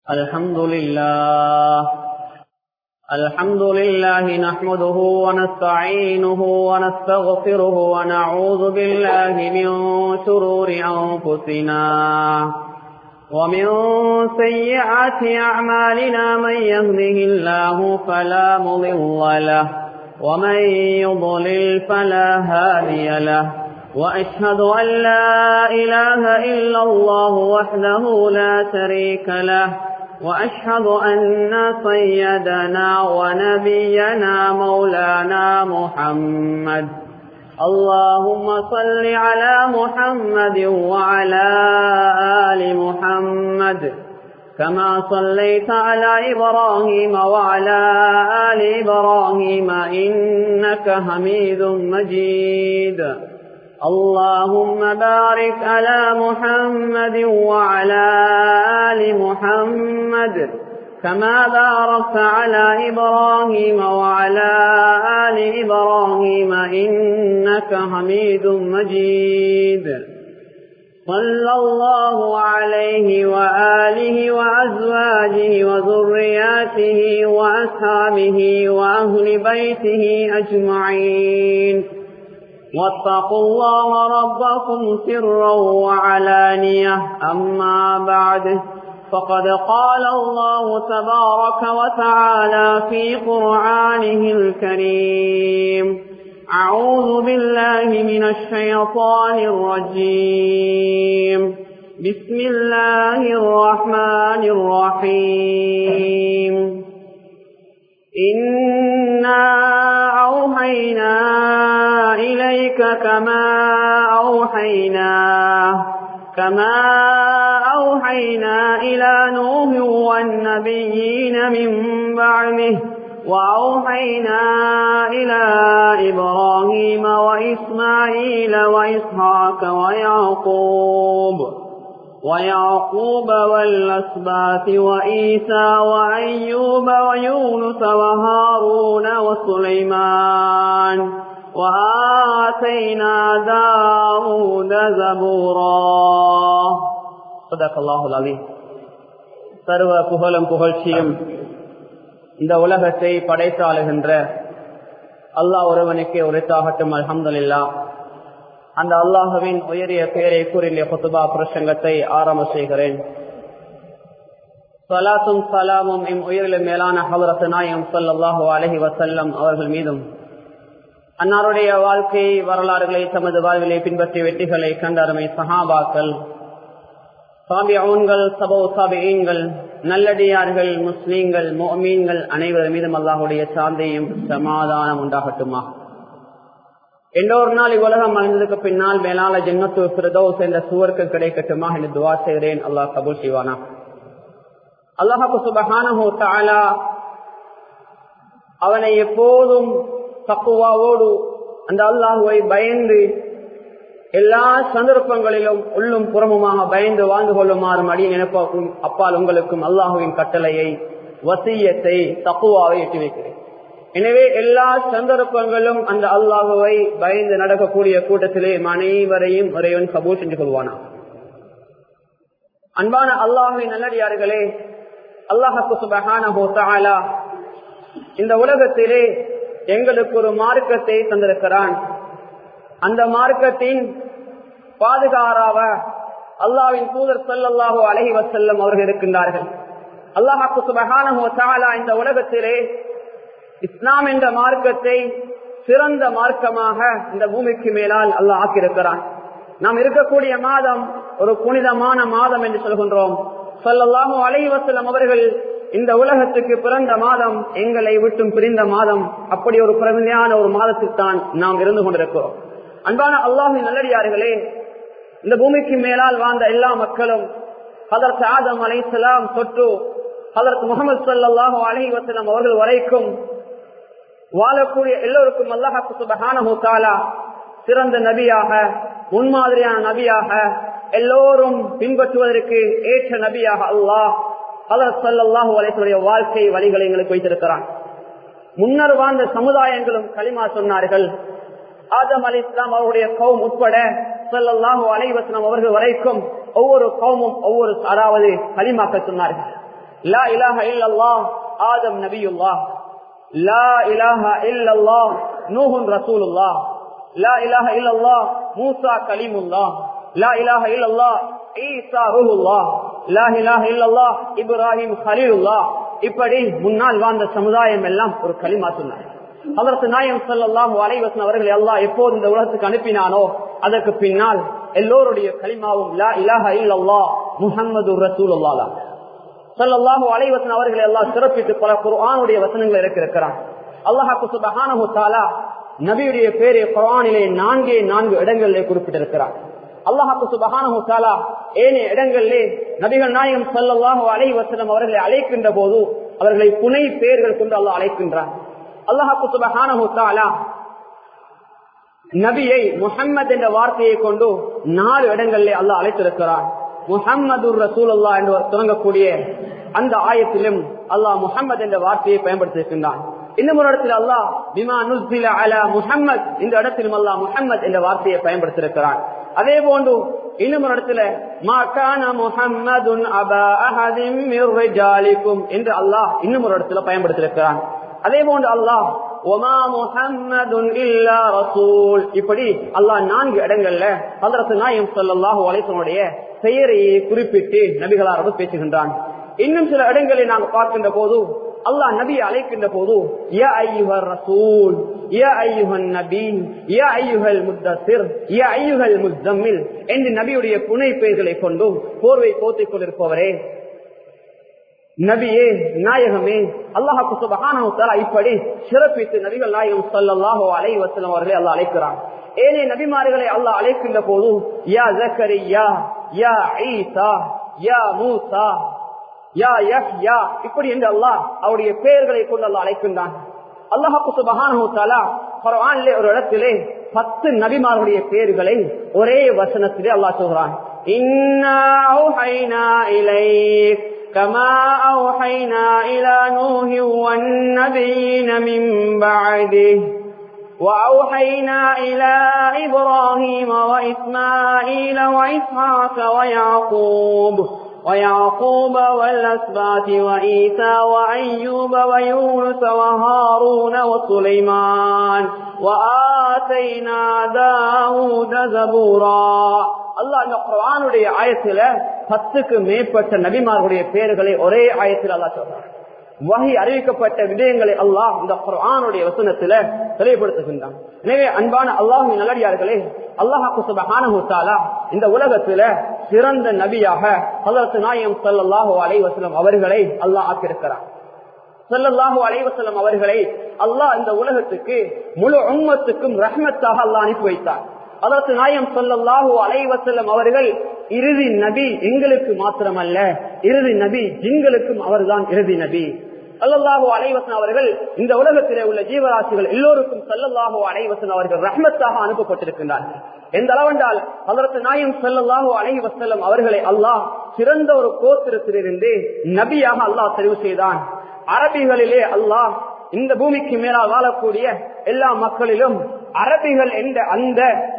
الحمد لله الحمد لله نحمده ونستعينه ونستغفره ونعوذ بالله من شرور أنفسنا ومن سيئات أعمالنا من يهده الله فلا مضل له ومن يضلل فلا هادي له وأشهد أن لا إله إلا الله وحده لا شريك له وأشهد أن سيدنا ونبينا مولانا محمد اللهم صل على محمد وعلى آل محمد كما صليت على إبراهيم وعلى آل إبراهيم إنك حميد مجيد اللهم بارك على محمد وعلى آل محمد كما باركت على إبراهيم وعلى آل إبراهيم إنك حميد مجيد صلى الله عليه وآله وأزواجه وذرياته وأصحابه وأهل بيته أجمعين واتقوا الله ربكم سرا وعلانية أما بعد فقد قال الله تبارك وتعالى في قرآنه الكريم أعوذ بالله من الشيطان الرجيم بسم الله الرحمن الرحيم إنا أوحينا إليك كما أوحينا كما أوحينا إلى نوح والنبيين من بعده وأوحينا إلى إبراهيم وإسماعيل وإسحاق ويعقوب ويعقوب والأسباط وإيسى وأيوب ويونس وهارون وسليمان وآتينا داود زبورا صدق الله العظيم சர்வ புகழும் புகழ்ச்சியும் இந்த உலகத்தை படைத்தாளுகின்ற அல்லாஹ் ஒருவனுக்கே உரைத்தாகட்டும் அலமதுல்லா அந்த அல்லாஹுவின் உயரிய பெயரை கூறிய குத்துபா பிரசங்கத்தை ஆரம்ப செய்கிறேன் சலாத்தும் சலாமும் எம் உயிரிலும் மேலான ஹவரத்து நாயம் சல்லாஹூ அலஹி வசல்லம் அவர்கள் மீதும் அன்னாருடைய வாழ்க்கை வரலாறுகளை தமது வாழ்விலை பின்பற்றிய வெற்றிகளை கண்டருமை சஹாபாக்கள் சாபியவுன்கள் சபோ சாபியங்கள் நல்லடியார்கள் முஸ்லீம்கள் மோமீன்கள் அனைவர் மீதும் அல்லாஹுடைய சாந்தையும் சமாதானம் உண்டாகட்டுமா எல்லோரு நாள் இவ்வுலகம் அழிந்ததுக்கு பின்னால் மேலால ஜென்னத்து பிரதோஸ் என்ற சுவருக்கு கிடைக்கட்டுமா என்று துவா செய்கிறேன் அல்லாஹ் கபூல் செய்வானா அல்லாஹு சுபஹானஹோ தாலா அவனை எப்போதும் தக்குவாவோடு அந்த அல்லாஹுவை பயந்து எல்லா சந்தர்ப்பங்களிலும் உள்ளும் புறமுமாக பயந்து வாழ்ந்து கொள்ளுமாறு மடி நினைப்பாக்கும் அப்பால் உங்களுக்கும் அல்லாஹுவின் கட்டளையை வசியத்தை தக்குவாவை எட்டி வைக்கிறேன் எனவே எல்லா சந்தர்ப்பங்களும் அந்த அல்லாஹுவை பயந்து நடக்கக்கூடிய கூட்டத்திலே அனைவரையும் இறைவன் கபூல் செஞ்சு கொள்வானா அன்பான அல்லாஹுவின் நல்லடியார்களே அல்லாஹு சுபஹான இந்த உலகத்திலே எங்களுக்கு ஒரு மார்க்கத்தை தந்திருக்கிறான் அந்த மார்க்கத்தின் பாதுகாராக அல்லாவின் தூதர் சல்லாஹு அலஹி வசல்லம் அவர்கள் இருக்கின்றார்கள் அல்லாஹாக்கு சுபகான இந்த உலகத்திலே இஸ்லாம் என்ற மார்க்கத்தை சிறந்த மார்க்கமாக இந்த பூமிக்கு மேலால் அல்லாஹ் ஆக்கியிருக்கிறான் நாம் இருக்கக்கூடிய மாதம் ஒரு புனிதமான மாதம் என்று சொல்கின்றோம் சொல்லல்லாஹு அலஹி வசல்லம் அவர்கள் இந்த உலகத்துக்கு பிறந்த மாதம் எங்களை விட்டும் பிரிந்த மாதம் அப்படி ஒரு பிரமையான ஒரு மாதத்தில் தான் நாம் இருந்து கொண்டிருக்கிறோம் அன்பான அல்லாஹின் நல்லடியார்களே இந்த பூமிக்கு மேலால் வாழ்ந்த எல்லா மக்களும் ஹதரத் ஆதம் அலை சலாம் தொற்று ஹதரத் முகமது சல்லாஹூ அலஹி வசலம் அவர்கள் வரைக்கும் வாழக்கூடிய எல்லோருக்கும் அல்லாஹாக்கு சுபஹானா சிறந்த நபியாக முன்மாதிரியான நபியாக எல்லோரும் பின்பற்றுவதற்கு ஏற்ற நபியாக அல்லாஹ் ஹதரத் சல்லாஹூ அலைசுடைய வாழ்க்கை வழிகளை எங்களுக்கு வைத்திருக்கிறான் முன்னர் வாழ்ந்த சமுதாயங்களும் களிமா சொன்னார்கள் ஆதம் அலி இஸ்லாம் அவருடைய கௌம் உட்பட சொல்லல்லாஹு அலைவசனம் அவர்கள் வரைக்கும் ஒவ்வொரு கௌமும் ஒவ்வொரு அதாவது களிமாக்க சொன்னார்கள் லா இலாஹ இல்லல்லாஹ் ஆதம் நபியுல்லாஹ் லா இலாஹ இல்லல்லாஹ் நூஹுன் ரசூலுல்லாஹ் லா இலாஹ இல்லல்லாஹ் மூசா கலீமுல்லாஹ் லா இலாஹ இல்லல்லாஹ் ஈசா ரூஹுல்லாஹ் லா இலாஹ இல்லல்லாஹ் இப்ராஹிம் ஹலீலுல்லாஹ் இப்படி முன்னால் வாழ்ந்த சமுதாயம் எல்லாம் ஒரு களிமா சொன்னார் அதற்கு நாயம் சல்லாஹூ அலைவசன் அவர்கள் எல்லாம் எப்போது இந்த உலகத்துக்கு அனுப்பினானோ அதற்கு பின்னால் எல்லோருடைய களிமாவும் லா இலாஹ இல்லல்லா முஹம்மது ரசூலுல்லா சல்லாஹூ அலைவசன் அவர்கள் எல்லாம் சிறப்பித்து பல குர்ஆனுடைய வசனங்கள் இருக்கிறான் அல்லாஹாக்கு சுபஹானஹு தாலா நபியுடைய பேரை குர்ஆனிலே நான்கே நான்கு இடங்களிலே குறிப்பிட்டிருக்கிறார் அல்லாஹாக்கு சுபஹானஹு தாலா ஏனைய இடங்களிலே நபிகள் நாயகம் சல்லாஹூ அலைவசனம் அவர்களை அழைக்கின்ற போது அவர்களை புனை பெயர்கள் கொண்டு அல்லாஹ் அழைக்கின்றான் அல்லாஹாக்கு சுபஹானஹு தாலா நபியை முஹம்மது என்ற வார்த்தையை கொண்டு நாலு இடங்களிலே அல்லாஹ் அழைத்திருக்கிறான் முஹம்மது ரசூல் அல்லா என்று தொடங்கக்கூடிய அந்த ஆயத்திலும் அல்லாஹ் முஹம்மது என்ற வார்த்தையை பயன்படுத்தியிருக்கின்றான் இன்னும் ஒரு இடத்தில் அல்லாஹ் பிமா நுஸ்தில அலா முஹம்மத் இந்த இடத்திலும் அல்லாஹ் முஹம்மத் என்ற வார்த்தையை பயன்படுத்தியிருக்கிறான் அதே போன்று இன்னும் ஒரு இடத்துல மாகான முஹம்மதுன் அபா அஹதிம் மிர் ரிஜாலிக்கும் என்று அல்லாஹ் இன்னும் ஒரு இடத்துல பயன்படுத்தியிருக்கிறான் அதே போன்று அல்லாஹ் ஒமா முஹம்மதுன் இல்லா ரசூல் இப்படி அல்லாஹ் நான்கு இடங்கள்ல ஹதரத்து நாயம் ஸல்லல்லாஹு அலைஹி வஸல்லுடைய பெயரையே குறிப்பிட்டு நபிகளாரோடு பேசுகின்றான் இன்னும் சில இடங்களை நாங்கள் பார்க்கின்ற போது அல்லாஹ் நபியை அழைக்கின்ற போது யா ஐயுஹர் ரசூல் யா ஐயுஹன் நபி யா ஐயுஹல் முத்தசிர் யா ஐயுஹல் முத்தம்மில் என்று நபியுடைய புனை பெயர்களை கொண்டு போர்வை போத்திக் கொண்டிருப்பவரே நபியே நாயகமே அல்லாஹாக்கு சுபகான இப்படி சிறப்பித்து நபிகள் நாயகம் சல்லாஹோ அலை வசலம் அவர்களை அல்லாஹ் அழைக்கிறான் ஏனே நபிமார்களை அல்லாஹ் அழைக்கின்ற போது யா ஜக்கரியா யா ஈசா யா மூசா யா யா இப்படி என்று அல்லாஹ் அவருடைய பெயர்களை கொண்டு அல்லாஹ் அழைக்கின்றான் அல்லாஹாக்கு சுபகான குரானிலே ஒரு இடத்திலே பத்து நபிமார்களுடைய பெயர்களை ஒரே வசனத்திலே அல்லாஹ் சொல்கிறான் இலைக் كما أوحينا إلى نوح والنبيين من بعده وأوحينا إلى إبراهيم وإسماعيل وإسحاق ويعقوب ويعقوب والأسبات وإيسى وأيوب ويونس وهارون وسليمان وآتينا داود زبورا அல்லாஹ் இந்த குரானுடைய ஆயத்துல பத்துக்கு மேற்பட்ட நபிமார்களுடைய பெயர்களை ஒரே ஆயத்தில் அல்லாஹ் சொல்றார் வகை அறிவிக்கப்பட்ட விடயங்களை அல்லாஹ் இந்த குரானுடைய வசனத்துல தெளிவுபடுத்துகின்றான் எனவே அன்பான அல்லாஹின் நல்லடியார்களே அல்லாஹாக்கு சுபஹானஹுத்தாலா இந்த உலகத்துல சிறந்த நபியாக ஹலரத்து நாயம் சல்லாஹூ அலை வசலம் அவர்களை அல்லாஹ் ஆக்கியிருக்கிறார் சல்லல்லாஹு அலைவசல்லம் அவர்களை அல்லாஹ் இந்த உலகத்துக்கு முழு உம்மத்துக்கும் ரஹ்மத்தாக அல்லாஹ் அனுப்பி வைத்தார் அதற்கு நாயம் சொல்லல்லாஹு அலைவசல்லம் அவர்கள் இறுதி நபி எங்களுக்கு மாத்திரமல்ல இறுதி நபி ஜின்களுக்கும் அவர்தான் இறுதி நபி சல்லல்லாஹு அலைவசன் அவர்கள் இந்த உலகத்திலே உள்ள ஜீவராசிகள் எல்லோருக்கும் சல்லல்லாஹு அலைவசன் அவர்கள் ரஹ்மத்தாக அனுப்பப்பட்டிருக்கின்றார்கள் எந்த அளவென்றால் அதற்கு நாயம் சல்லல்லாஹு அலை வசல்லம் அவர்களை அல்லாஹ் சிறந்த ஒரு கோத்திரத்திலிருந்து நபியாக அல்லாஹ் தெரிவு செய்தான் அரபிகளிலே அல்லாஹ் இந்த பூமிக்கு மேலால் வாழக்கூடிய எல்லா மக்களிலும் அரபிகள் என்ற அந்த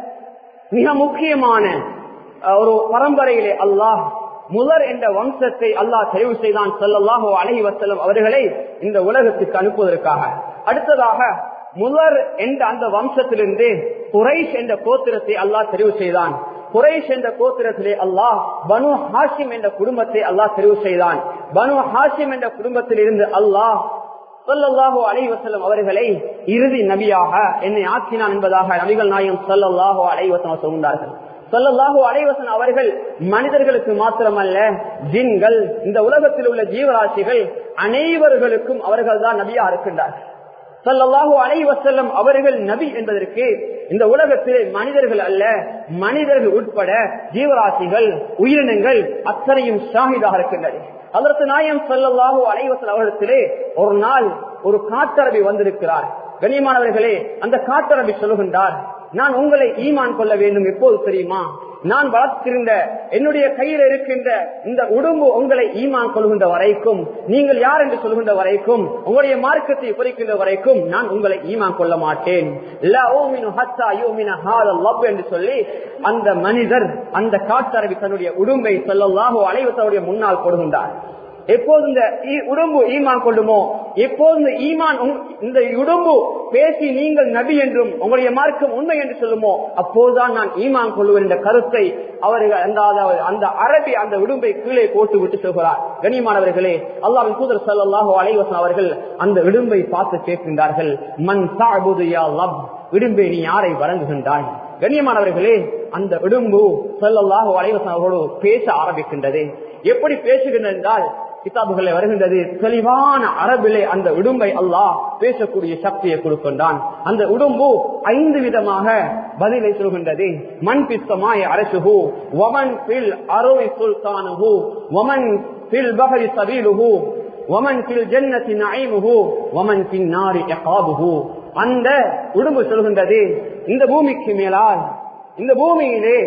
மிக முக்கியமான ஒரு பரம்பரையிலே அல்லாஹ் முதல் என்ற வம்சத்தை அல்லாஹ் தெரிவு செய்தான் செல்லல்லாஹோ அழகி வசல்லம் அவர்களை இந்த உலகத்துக்கு அனுப்புவதற்காக அடுத்ததாக முதல் என்ற அந்த வம்சத்திலிருந்து குறைஷ் என்ற கோத்திரத்தை அல்லாஹ் தெரிவு செய்தான் குறைஷ் என்ற கோத்திரத்திலே அல்லாஹ் பனு ஹாஷிம் என்ற குடும்பத்தை அல்லாஹ் தெரிவு செய்தான் பனு ஹாஷிம் என்ற குடும்பத்தில் இருந்து அல்லாஹ் சொல்லல்லாஹோ அலைவசல்லம் அவர்களை இறுதி நபியாக என்னை ஆக்கினான் என்பதாக நபிகள் நாயகம் சொல்லல்லாஹோ அலைவசம் சொல்கின்றார்கள் சொல்லல்லாஹோ அலைவசன் அவர்கள் மனிதர்களுக்கு மாத்திரமல்ல ஜின்கள் இந்த உலகத்தில் உள்ள ஜீவராசிகள் அனைவர்களுக்கும் அவர்கள் தான் நபியா இருக்கின்றார்கள் சல்லல்லாஹு அலைவசல்லம் அவர்கள் நபி என்பதற்கு இந்த உலகத்திலே மனிதர்கள் அல்ல மனிதர்கள் உட்பட ஜீவராசிகள் உயிரினங்கள் அத்தனையும் ஷாஹிதாக இருக்கின்றது அதற்கு நாயம் சல்லல்லாஹு அலைவசல் அவர்களிடத்திலே ஒரு நாள் ஒரு காட்டரபி வந்திருக்கிறார் கண்ணியமானவர்களே அந்த காட்டரபி சொல்லுகின்றார் நான் உங்களை ஈமான் கொள்ள வேண்டும் எப்போது தெரியுமா நான் வளர்த்திருந்த என்னுடைய கையில் இருக்கின்ற இந்த உடம்பு உங்களை ஈமான் கொள்கின்ற வரைக்கும் நீங்கள் யார் என்று சொல்கின்ற வரைக்கும் உங்களுடைய மார்க்கத்தை குறிக்கின்ற வரைக்கும் நான் உங்களை ஈமான் கொள்ள மாட்டேன் என்று சொல்லி அந்த மனிதர் அந்த காட்டரவி தன்னுடைய உடும்பை சொல்லலாகோ அலைவத்தருடைய முன்னால் கொடுகின்றார் எப்போது இந்த ஈ- உடம்பு ஈமான் கொள்ளுமோ எப்போது இந்த ஈமான் உங்- இந்த உடம்பு பேசி நீங்கள் நபி என்றும் உங்களுடைய மார்க்கம் உண்மை என்று சொல்லுமோ அப்போதுதான் நான் ஈமான் கொள்ளுவேன் என்ற கருத்தை அவர்கள் அந்த அதாவது அந்த அரபி அந்த உடும்பை கீழே போட்டு விட்டு சொல்கிறார் கண்ணியமானவர்களே அல்லாவின் தூதர் ஸல்லல்லாஹு அலைஹி வஸல்லம் அவர்கள் அந்த இடும்பை பார்த்து கேட்கின்றார்கள் மன் தஅபுது யா லப் இடும்பை நீ யாரை வணங்குகின்றாய் கண்ணியமானவர்களே அந்த இடும்பு ஸல்லல்லாஹு அலைஹி வஸல்லம் அவர்களோடு பேச ஆரம்பிக்கின்றது எப்படி பேசுகின்றது என்றால் கிதாபுகளை வருகின்றது தெளிவான அரபிலே அந்த உடும்பை அல்லாஹ் பேசக்கூடிய சக்தியை கொடுக்கின்றான் அந்த உடும்பு ஐந்து விதமாக பதிலை சொல்கின்றது மண் பித்தமாய் அரசுகு ஒமன் பில் அருவை சுல்தானுகு ஒமன் பில் பகரி சபீலுகு ஒமன் பில் ஜன்னத்தி நைமுகு ஒமன் பின் நாரி எகாபுகு அந்த உடும்பு சொல்கின்றது இந்த பூமிக்கு மேலால் இந்த பூமியிலே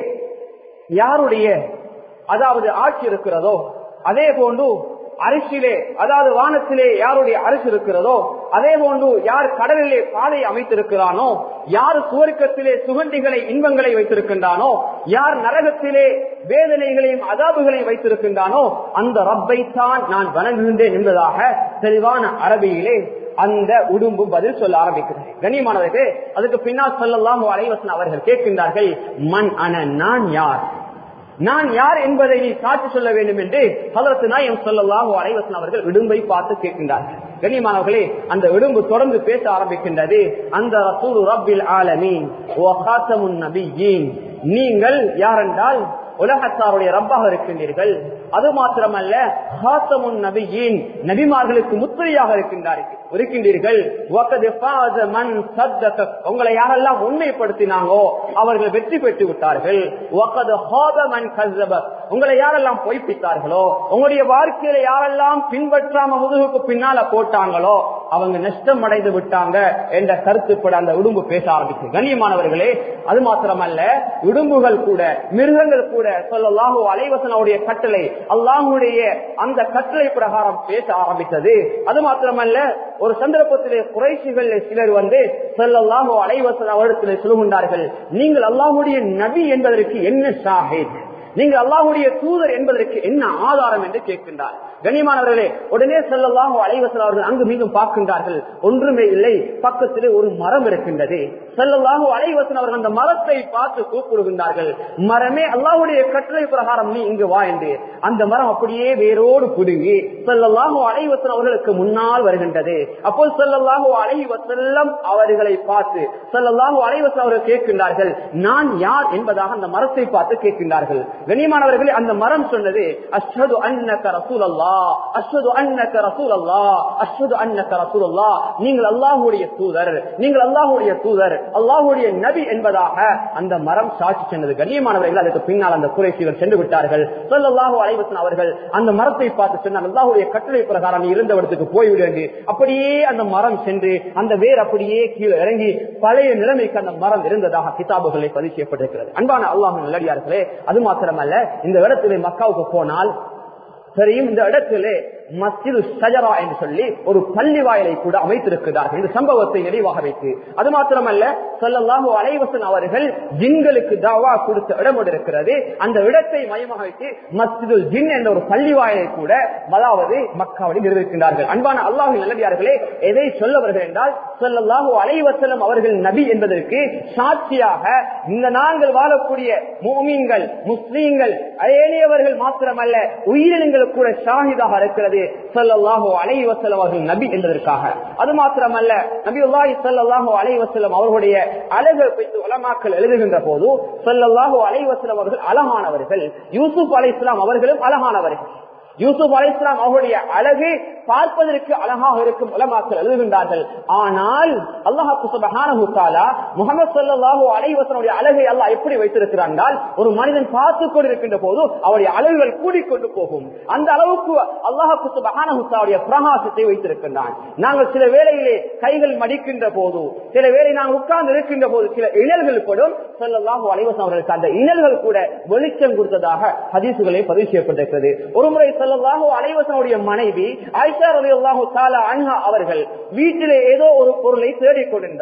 யாருடைய அதாவது ஆட்சி இருக்கிறதோ அதே போன்று அரிசியிலே அதாவது வானத்திலே யாருடைய அரிசி இருக்கிறதோ அதே போன்று யார் கடலிலே பாதை அமைத்திருக்கிறானோ யார் சுவர்க்கத்திலே சுகண்டிகளை இன்பங்களை வைத்திருக்கின்றானோ யார் நரகத்திலே வேதனைகளையும் அதாபுகளையும் வைத்திருக்கின்றானோ அந்த ரப்பைத்தான் நான் வணங்குகின்றேன் என்பதாக தெளிவான அரபியிலே அந்த உடும்பு பதில் சொல்ல ஆரம்பிக்கிறது கண்ணியமானவர்களே அதுக்கு பின்னால் சொல்லலாம் அலைவசன் அவர்கள் கேட்கின்றார்கள் மண் அன நான் யார் நான் யார் என்பதை நீ சாட்சி சொல்ல வேண்டும் என்று ஹலரத்து நாயம் சொல்லலாம் அலைவசன் அவர்கள் இடும்பை பார்த்து கேட்கின்றார்கள் கண்ணியமானவர்களே அந்த இடும்பு தொடர்ந்து பேச ஆரம்பிக்கின்றது அந்த ரசூல் ரப்பில் ஆலமீன் ஓ காத்தமுன் நபியீன் நீங்கள் யாரென்றால் உலகத்தாருடைய ரப்பாக இருக்கின்றீர்கள் அது மாத்திரமல்ல ஹாசமுன் நபியின் நபிமார்களுக்கு முத்திரையாக இருக்கின்றார்கள் இருக்கின்றீர்கள் وَقَدْ فَازَ مَنْ صَدَّقَ உங்களை யாரெல்லாம் உண்மைப்படுத்தினாங்கோ அவர்கள் வெற்றி பெற்று விட்டார்கள் وَقَدْ خَابَ مَنْ كَذَّبَ உங்களை யாரெல்லாம் பொய்ப்பித்தார்களோ உங்களுடைய வாழ்க்கையில யாரெல்லாம் பின்பற்றாம முதுகுக்கு பின்னால போட்டாங்களோ அவங்க நஷ்டம் அடைந்து விட்டாங்க என்ற கருத்துப்பட அந்த உடும்பு பேச ஆரம்பிச்சு கண்ணியமானவர்களே அது மாத்திரமல்ல உடும்புகள் கூட மிருகங்கள் கூட சொல்லலாஹு அலைவசனுடைய கட்டளை அல்லாஹுடைய அந்த கட்டளை பிரகாரம் பேச ஆரம்பித்தது அது மாத்திரமல்ல ஒரு சந்தர்ப்பத்திலே குறைசிகள் சிலர் வந்து சொல்லலாஹு அலைவசன் அவரிடத்திலே சொல்லுகின்றார்கள் நீங்கள் அல்லாஹுடைய நபி என்பதற்கு என்ன ஷாஹித் நீங்கள் அல்லாஹுடைய தூதர் என்பதற்கு என்ன ஆதாரம் என்று கேட்கின்றார் கண்ணியமானவர்களே உடனே செல்லலாம் அலைவசல் அவர்கள் அங்கு மீண்டும் பார்க்கின்றார்கள் ஒன்றுமே இல்லை பக்கத்திலே ஒரு மரம் இருக்கின்றது செல்லலாக அலைவசன் அவர்கள் அந்த மரத்தை பார்த்து கூப்பிடுகின்றார்கள் மரமே அல்லாஹுடைய கட்டளை பிரகாரம் நீ இங்கு வா என்று அந்த மரம் அப்படியே வேரோடு புடுங்கி செல்லலாக அலைவசன் அவர்களுக்கு முன்னால் வருகின்றது அப்போது செல்லலாக அலைவசல்லம் அவர்களை பார்த்து செல்லலாக அலைவசன் அவர்கள் கேட்கின்றார்கள் நான் யார் என்பதாக அந்த மரத்தை பார்த்து கேட்கின்றார்கள் கண்ணியமானவர்களே அந்த மரம் சொன்னது அஷ்ஹது அன்னக ரசூல் அல்லா அஷ்ஹது அன்னக ரசூல் அல்லா அஷ்ஹது அன்னக ரசூல் அல்லா நீங்கள் அல்லாஹுடைய தூதர் நீங்கள் அல்லாஹுடைய தூதர் அல்லாஹுடைய நபி என்பதாக அந்த மரம் சாட்சி சொன்னது கண்ணியமானவர்கள் அதுக்கு பின்னால் அந்த குறைசிகள் சென்று விட்டார்கள் சொல்லல்லாஹு அலைவசன் அவர்கள் அந்த மரத்தை பார்த்து சொன்னார் அல்லாஹுடைய கட்டளை பிரகாரம் நீ இருந்த இடத்துக்கு போய்விடு என்று அப்படியே அந்த மரம் சென்று அந்த வேர் அப்படியே கீழே இறங்கி பழைய நிலைமைக்கு அந்த மரம் இருந்ததாக கிதாபுகளை பதிவு செய்யப்பட்டிருக்கிறது அன்பான அல்லாஹ் நல்லடியார்களே அது மாத்திரமல்ல இந்த இடத்திலே மக்காவுக்கு போனால் தெரியும் இந்த இடத்திலே மஸ்ஜிது சஜரா என்று சொல்லி ஒரு பள்ளி வாயிலை கூட அமைத்திருக்கிறார்கள் இந்த சம்பவத்தை நிறைவாக வைத்து அது மாத்திரமல்ல சொல்லல்லாஹு அலைவசன் அவர்கள் ஜின்களுக்கு தாவா கொடுத்த இடம் ஒன்று இருக்கிறது அந்த இடத்தை மையமாக வைத்து மஸ்ஜிதுல் ஜின் என்ற ஒரு பள்ளி வாயிலை கூட அதாவது மக்காவடி நிறுவிக்கின்றார்கள் அன்பான அல்லாஹு நல்லடியார்களே எதை சொல்லவர்கள் என்றால் சொல்லல்லாஹு அலைவசலம் அவர்கள் நபி என்பதற்கு சாட்சியாக இந்த நாங்கள் வாழக்கூடிய மோமீன்கள் முஸ்லீம்கள் ஏனையவர்கள் மாத்திரமல்ல உயிரினங்கள் கூட ஷாஹிதாக இருக்கிறது சொல்லல்லாஹோ அலை வசலம் அவர்கள் நபி என்பதற்காக அது மாத்திரமல்ல நபி உல்லாஹி சல்லாஹோ அலை வசலம் அவர்களுடைய அழகு வைத்து உலமாக்கள் எழுதுகின்ற போது சொல்லல்லாஹோ அலை வசலம் அவர்கள் அழகானவர்கள் யூசுப் அலை இஸ்லாம் அவர்களும் அழகானவர்கள் யூசுப் அலை இஸ்லாம் அவருடைய அழகு பார்ப்பதற்கு அழகாக இருக்கும் உலமாக்கள் எழுதுகின்றார்கள் ஆனால் அல்லாஹு சுபஹானஹு தஆலா முஹம்மது ஸல்லல்லாஹு அலைஹி வஸல்லுடைய அழகை அல்லாஹ் எப்படி வைத்திருக்கிறான் என்றால் ஒரு மனிதன் பார்த்து கொண்டிருக்கின்ற போது அவருடைய அழகுகள் கூடிக்கொண்டு போகும் அந்த அளவுக்கு அல்லாஹு சுபஹானஹு தஆலாவுடைய பிரகாசத்தை வைத்திருக்கின்றான் நாங்கள் சில வேளையிலே கைகள் மடிக்கின்ற போது சில வேளை நாங்கள் உட்கார்ந்து இருக்கின்ற போது சில இணல்கள் படும் ஸல்லல்லாஹு அலைஹி வஸல்லம் அவர்களுக்கு அந்த இணல்கள் கூட வெளிச்சம் கொடுத்ததாக ஹதீசுகளே பதிவு செய்யப்பட்டிருக்கிறது ஒருமுறை ஸல்லல்லாஹு அலைஹி வஸல்லுடைய மனைவி ஆயிஷா ரலியல்லாஹு தஆலா அன்ஹா அவர்கள் வீட்டிலே ஏதோ ஒரு பொருளை தேடிக் கொண்டிருந்தார்கள்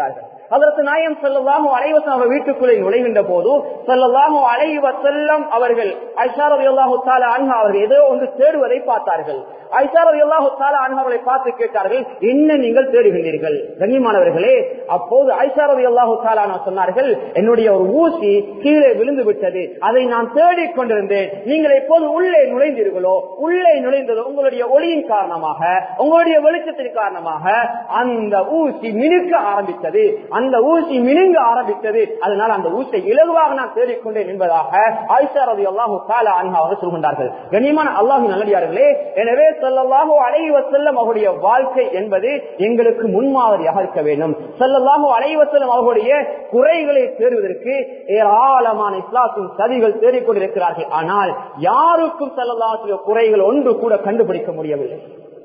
அதற்கு நாயம் செல்லதாகும் அலைவசம் அவர் வீட்டுக்குள்ளே நுழைகின்ற போது செல்லதாகும் அலைவ செல்லம் அவர்கள் ஐஷாரதி அல்லாஹு தாலா அன்ஹா அவர்கள் ஏதோ ஒன்று தேடுவதை பார்த்தார்கள் ஐஷாரதி அல்லாஹு தாலா அன்ஹா அவர்களை பார்த்து கேட்டார்கள் என்ன நீங்கள் தேடுகின்றீர்கள் கண்ணியமானவர்களே அப்போது ஐஷாரதி அல்லாஹு தாலா சொன்னார்கள் என்னுடைய ஒரு ஊசி கீழே விழுந்து விட்டது அதை நான் தேடிக் கொண்டிருந்தேன் நீங்கள் எப்போது உள்ளே நுழைந்தீர்களோ உள்ளே நுழைந்தது உங்களுடைய ஒளியின் காரணமாக உங்களுடைய வெளிச்சத்தின் காரணமாக அந்த ஊசி மினுக்க ஆரம்பித்தது அந்த ஊசி மினுங்க ஆரம்பித்தது அதனால் அந்த ஊசியை இலகுவாக நான் தேடிக்கொண்டேன் என்பதாக ஆயிஷா ரவி அல்லாஹு காலா அன்ஹா அவர்கள் சொல்கின்றார்கள் கண்ணியமான அல்லாஹு நல்லடியார்களே எனவே சொல்லல்லாஹோ அலைவ செல்லம் அவருடைய வாழ்க்கை என்பது எங்களுக்கு முன்மாதிரியாக இருக்க வேண்டும் செல்லல்லாஹோ அலைவ செல்லம் அவர்களுடைய குறைகளை தேடுவதற்கு ஏராளமான இஸ்லாத்தின் சதிகள் தேடிக்கொண்டிருக்கிறார்கள் ஆனால் யாருக்கும் செல்லல்லாஹுடைய குறைகள் ஒன்று கூட கண்டுபிடிக்க முடியவில்லை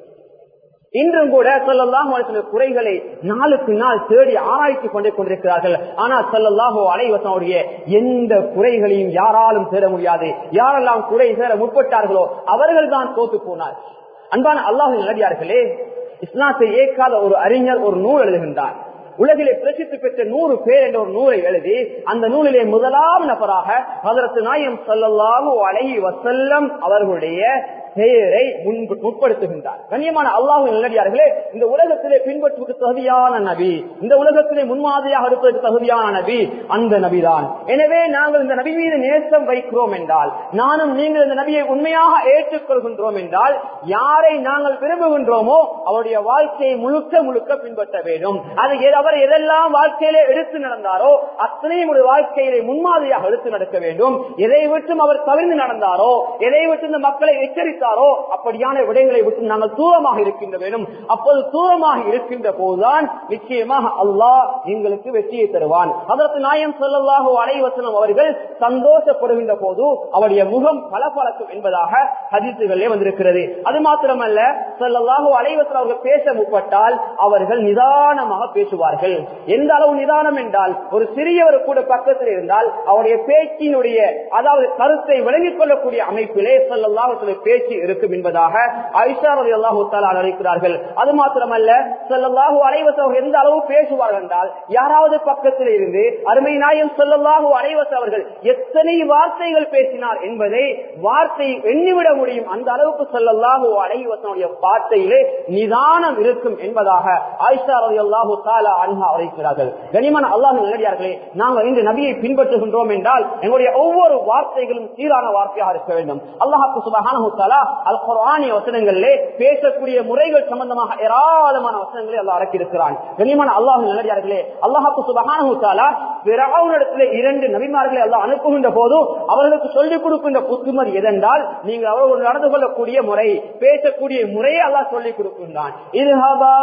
இன்றும் கூட சொல்லல்லாஹு சில குறைகளை நாளுக்கு நாள் தேடி ஆராய்ச்சி கொண்டே கொண்டிருக்கிறார்கள் ஆனால் சொல்லல்லாஹோ அலைவசனுடைய எந்த குறைகளையும் யாராலும் தேட முடியாது யாரெல்லாம் குறை சேர முற்பட்டார்களோ அவர்கள் தான் தோத்து போனார் அன்பான அல்லாஹு நல்லடியார்களே இஸ்லாத்தை ஏற்காத ஒரு அறிஞர் ஒரு நூல் எழுதுகின்றார் உலகிலே பிரசித்தி பெற்ற நூறு பேர் என்ற ஒரு நூலை எழுதி அந்த நூலிலே முதலாம் நபராக அதற்கு நாயம் சொல்லல்லாமோ அழகி வசல்லம் அவர்களுடைய பெயரை முற்படுத்துகின்றார் கண்ணியமான அல்லாஹு நல்லடியார்களே இந்த உலகத்திலே பின்பற்றுவதற்கு தகுதியான நபி இந்த உலகத்திலே முன்மாதிரியாக இருப்பதற்கு தகுதியான நபி அந்த நபிதான் எனவே நாங்கள் இந்த நபி மீது நேசம் வைக்கிறோம் என்றால் நானும் நீங்கள் இந்த நபியை உண்மையாக ஏற்றுக்கொள்கின்றோம் என்றால் யாரை நாங்கள் விரும்புகின்றோமோ அவருடைய வாழ்க்கையை முழுக்க முழுக்க பின்பற்ற வேண்டும் அது அவர் எதெல்லாம் வாழ்க்கையிலே எடுத்து நடந்தாரோ அத்தனையும் ஒரு வாழ்க்கையிலே முன்மாதிரியாக எடுத்து நடக்க வேண்டும் எதை விட்டும் அவர் தவிர்த்து நடந்தாரோ எதை விட்டு இந்த மக்களை எச்சரித்தாரோ அப்படியான விடைகளை விட்டு நாங்கள் தூரமாக இருக்கின்ற வேண்டும் அப்போது தூரமாக இருக்கின்ற போதுதான் நிச்சயமாக அல்லாஹ் எங்களுக்கு வெற்றியை தருவான் அதற்கு நாயம் சொல்லலாக அலைவசனம் அவர்கள் சந்தோஷப்படுகின்ற போது அவருடைய முகம் பளபளக்கும் என்பதாக ஹதீசுகளே வந்திருக்கிறது அது மாத்திரமல்ல சொல்லலாக அலைவசனம் அவர்கள் பேச முற்பட்டால் அவர்கள் நிதானமாக பேசுவார்கள் எந்த அளவு நிதானம் என்றால் ஒரு சிறியவர் கூட பக்கத்தில் இருந்தால் அவருடைய பேச்சினுடைய அதாவது கருத்தை விளங்கிக் கொள்ளக்கூடிய அமைப்பிலே சொல்லலாக பேச்சு இருக்கும் என்பதாக ஐஷா ரவி அல்லாஹு அழைக்கிறார்கள் அது மாத்திரமல்ல சொல்லலாஹு அலைவசம் எந்த அளவு பேசுவார்கள் என்றால் யாராவது பக்கத்தில் இருந்து அருமை நாயம் சொல்லலாஹு அலைவசம் அவர்கள் எத்தனை வார்த்தைகள் பேசினார் என்பதை வார்த்தை எண்ணிவிட முடியும் அந்த அளவுக்கு சொல்லலாஹு அலைவசனுடைய வார்த்தையிலே நிதானம் இருக்கும் என்பதாக ஆயிஷா ரவி அல்லாஹு தாலா அன்ஹா அழைக்கிறார்கள் கனிமன் அல்லாஹ் நல்லடியார்களே நாங்கள் இன்று நபியை பின்பற்றுகின்றோம் என்றால் எங்களுடைய ஒவ்வொரு வார்த்தைகளும் சீரான வார்த்தையாக இருக்க வேண்டும் அல்லாஹாக்கு சுபஹானஹு தஆலா அல் குர்ஆனிய வசனங்களிலே பேசக்கூடிய முறைகள் சம்பந்தமாக ஏராளமான வசனங்களை அல்லாஹ் அடக்கியிருக்கிறான் கனிமன் அல்லாஹ் நல்லடியார்களே அல்லாஹாக்கு சுபஹானஹு தஆலா பிறவுனிடத்திலே இரண்டு நபிமார்களை அல்லாஹ் அனுப்புகின்ற போது அவர்களுக்கு சொல்லிக் கொடுக்கின்ற புத்துமதி எதென்றால் நீங்கள் அவர்கள் நடந்து கொள்ளக்கூடிய முறை பேசக்கூடிய முறையை அல்லாஹ் சொல்லிக் கொடுக்கின்றான் இது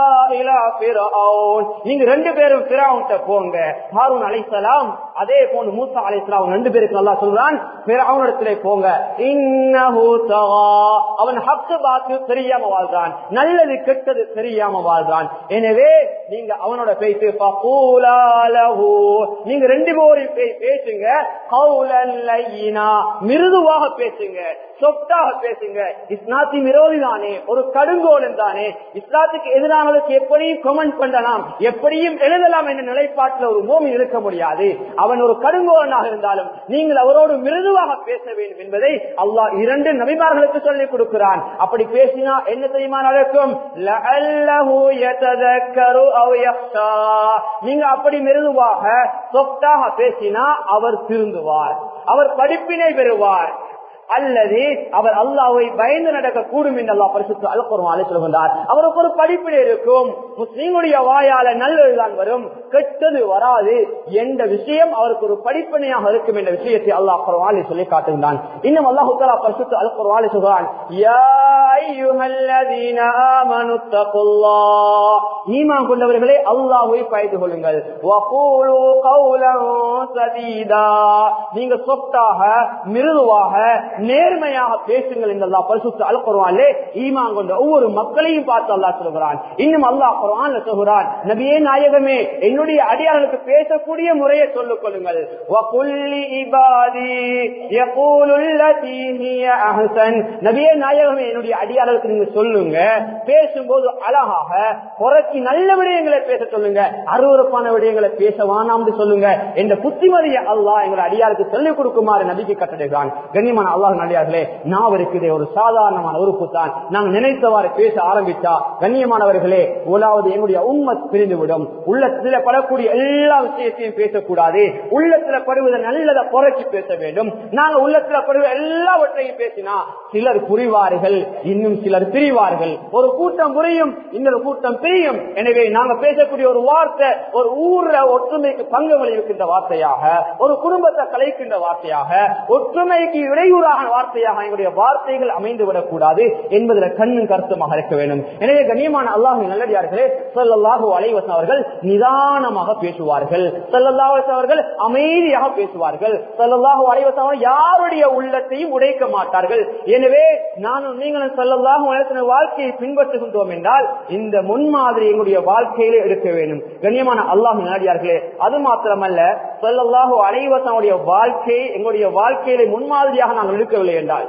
நீங்க ரெண்டு பேரும் பிராவுன்ட்ட போங்க ஹாரூன் அலைசலாம் அதே போன்று மூசா அலைசலாம் ரெண்டு பேருக்கு அல்லா சொல்றான் பிராவுனிடத்திலே போங்க இன்னஹு தகா அவன் ஹக்கு பாக்கு தெரியாம வாழ்றான் நல்லது கெட்டது தெரியாம வாழ்றான் எனவே நீங்க அவனோட பேசி நீங்க ரெண்டு பேரும் பேசுங்க மிருதுவாக பேசுங்க சொத்தாக பேசுங்க இஸ்லாத்தின் விரோதி தானே ஒரு கடுங்கோலன் தானே இஸ்லாத்துக்கு எதிரானதுக்கு எப்படியும் கமெண்ட் பண்ணலாம் எப்படியும் எழுதலாம் என்ற நிலைப்பாட்டில் ஒரு மூமி இருக்க முடியாது அவன் ஒரு கடுங்கோலனாக இருந்தாலும் நீங்கள் அவரோடு மிருதுவாக பேச வேண்டும் என்பதை அல்லாஹ் இரண்டு நபிமார்களுக்கு சொல்லிக் கொடுக்கிறான் அப்படி பேசினா என்ன தெரியுமா நடக்கும் நீங்க அப்படி மிருதுவாக சொத்தாக பேசினா அவர் திருந்துவார் அவர் படிப்பினை பெறுவார் அல்லது அவர் அல்லாவை பயந்து நடக்க கூடும் என்று அல்லா பரிசுத்து அல்குறவாலே சொல்கின்றார் அவருக்கு ஒரு படிப்பினை இருக்கும் முஸ்லீமுடைய வாயால நல்லதுதான் வரும் கெட்டது வராது என்ற விஷயம் அவருக்கு ஒரு படிப்பினையாக இருக்கும் என்ற விஷயத்தை அல்லாஹ் குரவாலே சொல்லி காட்டுகின்றான் இன்னும் அல்லாஹு தலா பரிசுத்து அல்குறவாலே சொல்கிறான் ஈமான் கொண்டவர்களே அல்லாஹை பயந்து கொள்ளுங்கள் நீங்க சொத்தாக மிருதுவாக நேர்மையாக பேசுங்கள் என்று அல்லா பரிசுத்து அல் குர்வான்லே ஈமான் கொண்ட ஒவ்வொரு மக்களையும் பார்த்து அல்லா சொல்கிறான் இன்னும் அல்லாஹ் குர்வான்ல சொல்கிறான் நபியே நாயகமே என்னுடைய அடியார்களுக்கு பேசக்கூடிய முறையை சொல்லிக் கொள்ளுங்கள் நபியே நாயகமே என்னுடைய அடியார்களுக்கு நீங்க சொல்லுங்க பேசும்போது அழகாக குறைச்சி வாழ்க்கைக்கு நல்ல விடயங்களை பேச சொல்லுங்க அருவறுப்பான விடயங்களை பேச வேணாம்னு சொல்லுங்க என்ற புத்திமதியை அல்லாஹ் எங்களை அடியாருக்கு சொல்லிக் கொடுக்குமாறு நபிக்கு கட்டளைதான் கண்ணியமான அல்லாஹ் நடிகார்களே நான் இருக்குது ஒரு சாதாரணமான உறுப்பு தான் நாங்கள் நினைத்தவாறு பேச ஆரம்பித்தா கண்ணியமானவர்களே முதலாவது எங்களுடைய உண்மை பிரிந்துவிடும் உள்ளத்துல படக்கூடிய எல்லா விஷயத்தையும் பேசக்கூடாது உள்ளத்துல படுவதை நல்லதை குறைச்சி பேச வேண்டும் நாங்க உள்ளத்துல படுவ எல்லாவற்றையும் பேசினா சிலர் புரிவார்கள் இன்னும் சிலர் பிரிவார்கள் ஒரு கூட்டம் புரியும் இன்னொரு கூட்டம் பிரியும் எனவே நாங்க பேசக்கூடிய ஒரு வார்த்தை ஒரு ஊர்ல ஒற்றுமைக்கு பங்கு விளைவிக்கின்ற வார்த்தையாக ஒரு குடும்பத்தை கலைக்கின்ற வார்த்தையாக ஒற்றுமைக்கு இடையூறாக வார்த்தையாக எங்களுடைய வார்த்தைகள் அமைந்து விடக்கூடாது என்பதில் கண்ணும் கருத்துமாக இருக்க வேண்டும் எனவே கண்ணியமான அல்லாஹ் நல்லடியார்களே சொல்லல்லாஹு அலைவசன் அவர்கள் நிதானமாக பேசுவார்கள் சொல்லல்லாஹ் அவர்கள் அமைதியாக பேசுவார்கள் சொல்லல்லாஹு அலைவசன் அவர்கள் யாருடைய உள்ளத்தையும் உடைக்க மாட்டார்கள் எனவே நானும் நீங்களும் சொல்லல்லாஹு அலைவசன வாழ்க்கையை பின்பற்றுகின்றோம் என்றால் இந்த முன்மாதிரி எங்களுடைய வாழ்க்கையிலே எடுக்க வேண்டும் கண்ணியமான அல்லாஹ் நல்லடியார்களே அது மாத்திரமல்ல சொல்லல்லாஹு அலைவசனுடைய வாழ்க்கையை எங்களுடைய வாழ்க்கையிலே முன்மாதிரியாக நாங்கள் எடுக்கவில்லை என்றால்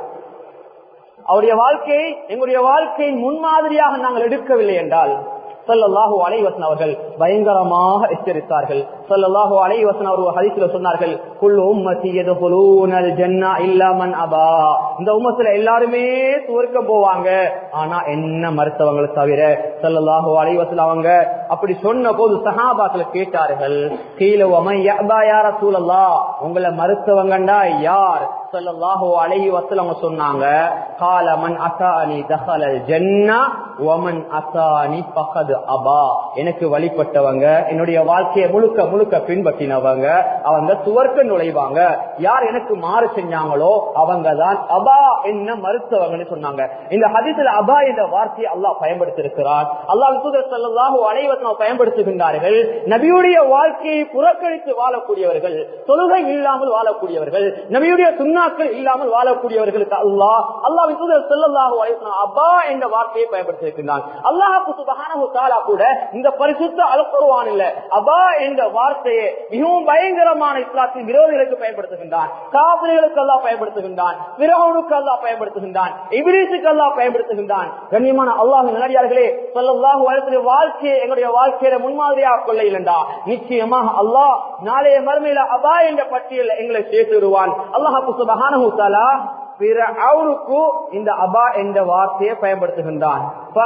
அவருடைய வாழ்க்கையை எங்களுடைய வாழ்க்கையின் முன்மாதிரியாக நாங்கள் எடுக்கவில்லை என்றால் சொல்லல்லாஹு அலைவசன் அவர்கள் பயங்கரமாக எச்சரித்தார்கள் சொல்லல்லாஹு அலைவசன் அவர்கள் ஹரிசில சொன்னார்கள் குல் உம்மத்தி எதுகுலூனல் ஜன்னா இல்லாமன் அபா இந்த உம்மத்துல எல்லாருமே துவர்க்க போவாங்க ஆனா என்ன மருத்துவங்களை தவிர சொல்லல்லாஹு அலைவசன் அவங்க அப்படி சொன்ன போது சஹாபாக்களை கேட்டார்கள் கீழே யார சூழல்லா உங்களை மருத்துவங்கண்டா யார் சொல்லல்லாஹு அலைஹி வஸல்லம் சொன்னாங்க கால மன் அசானி தஹலல் ஜன்னா வமன் அசானி ஃபகத் அபா எனக்கு வழிபட்டவங்க என்னுடைய வாழ்க்கையை முழுக்க முழுக்க பின்பற்றினவங்க அவங்க சுவர்க்க நுழைவாங்க யார் எனக்கு மாறு செஞ்சாங்களோ அவங்க தான் அபா என்ன மறுத்தவங்கன்னு சொன்னாங்க இந்த ஹதீஸ்ல அபா என்ற வார்த்தையை அல்லாஹ் பயன்படுத்தியிருக்கிறார் அல்லாஹ் தூதர் ஸல்லல்லாஹு அலைஹி வஸல்லம் பயன்படுத்துகின்றார்கள் நபியுடைய வாழ்க்கையை புறக்கணித்து வாழக்கூடியவர்கள் தொழுகை இல்லாமல் வாழக்கூடியவர்கள் நபியுடைய சுண்ணாக்கள் இல்லாமல் வாழக்கூடியவர்களுக்கு அல்லாஹ் அல்லாஹ் தூதர் ஸல்லல்லாஹு அலைஹி வஸல்லம் அபா என்ற வார்த்தையை பயன்படுத்தியிருக்கிறான் அல்லாஹ் சுப்ஹானஹு தஆலா கூட இந்த பரிசுத்த அல்குர்ஆனில் அபா என்ற வார்த்தையை மிகவும் பயங்கரமான இஸ்லாத்தின் விரோதிகளுக்கு பயன்படுத்துகின்றான் காபிர்களுக்கு அல்லாஹ் பயன்படுத்துகின்றான் பிறவனுக்கு அல்லாஹ் பயன்படுத்துகின்றான் இபிலிசுக்கு அல்லாஹ் பயன்படுத்துகின்றான் கண்ணியமான அல்லாஹ் நல்லடியார்களே ஸல்லல்லாஹு அலைஹி வஸல்லம் வாழ்க்கையை எங்களுடைய வாழ்க்கையில முன்மாதிரியாக கொள்ள இல்லைண்டா நிச்சயமாக அல்லாஹ் நாளைய மறுமையில அபா என்ற பட்டியல் எங்களை சேர்த்து விடுவான் அல்லாஹ் சுபஹானஹு தஆலா பிறவுக்கு இந்த அபா என்ற வார்த்தையை பயன்படுத்துகின்றான்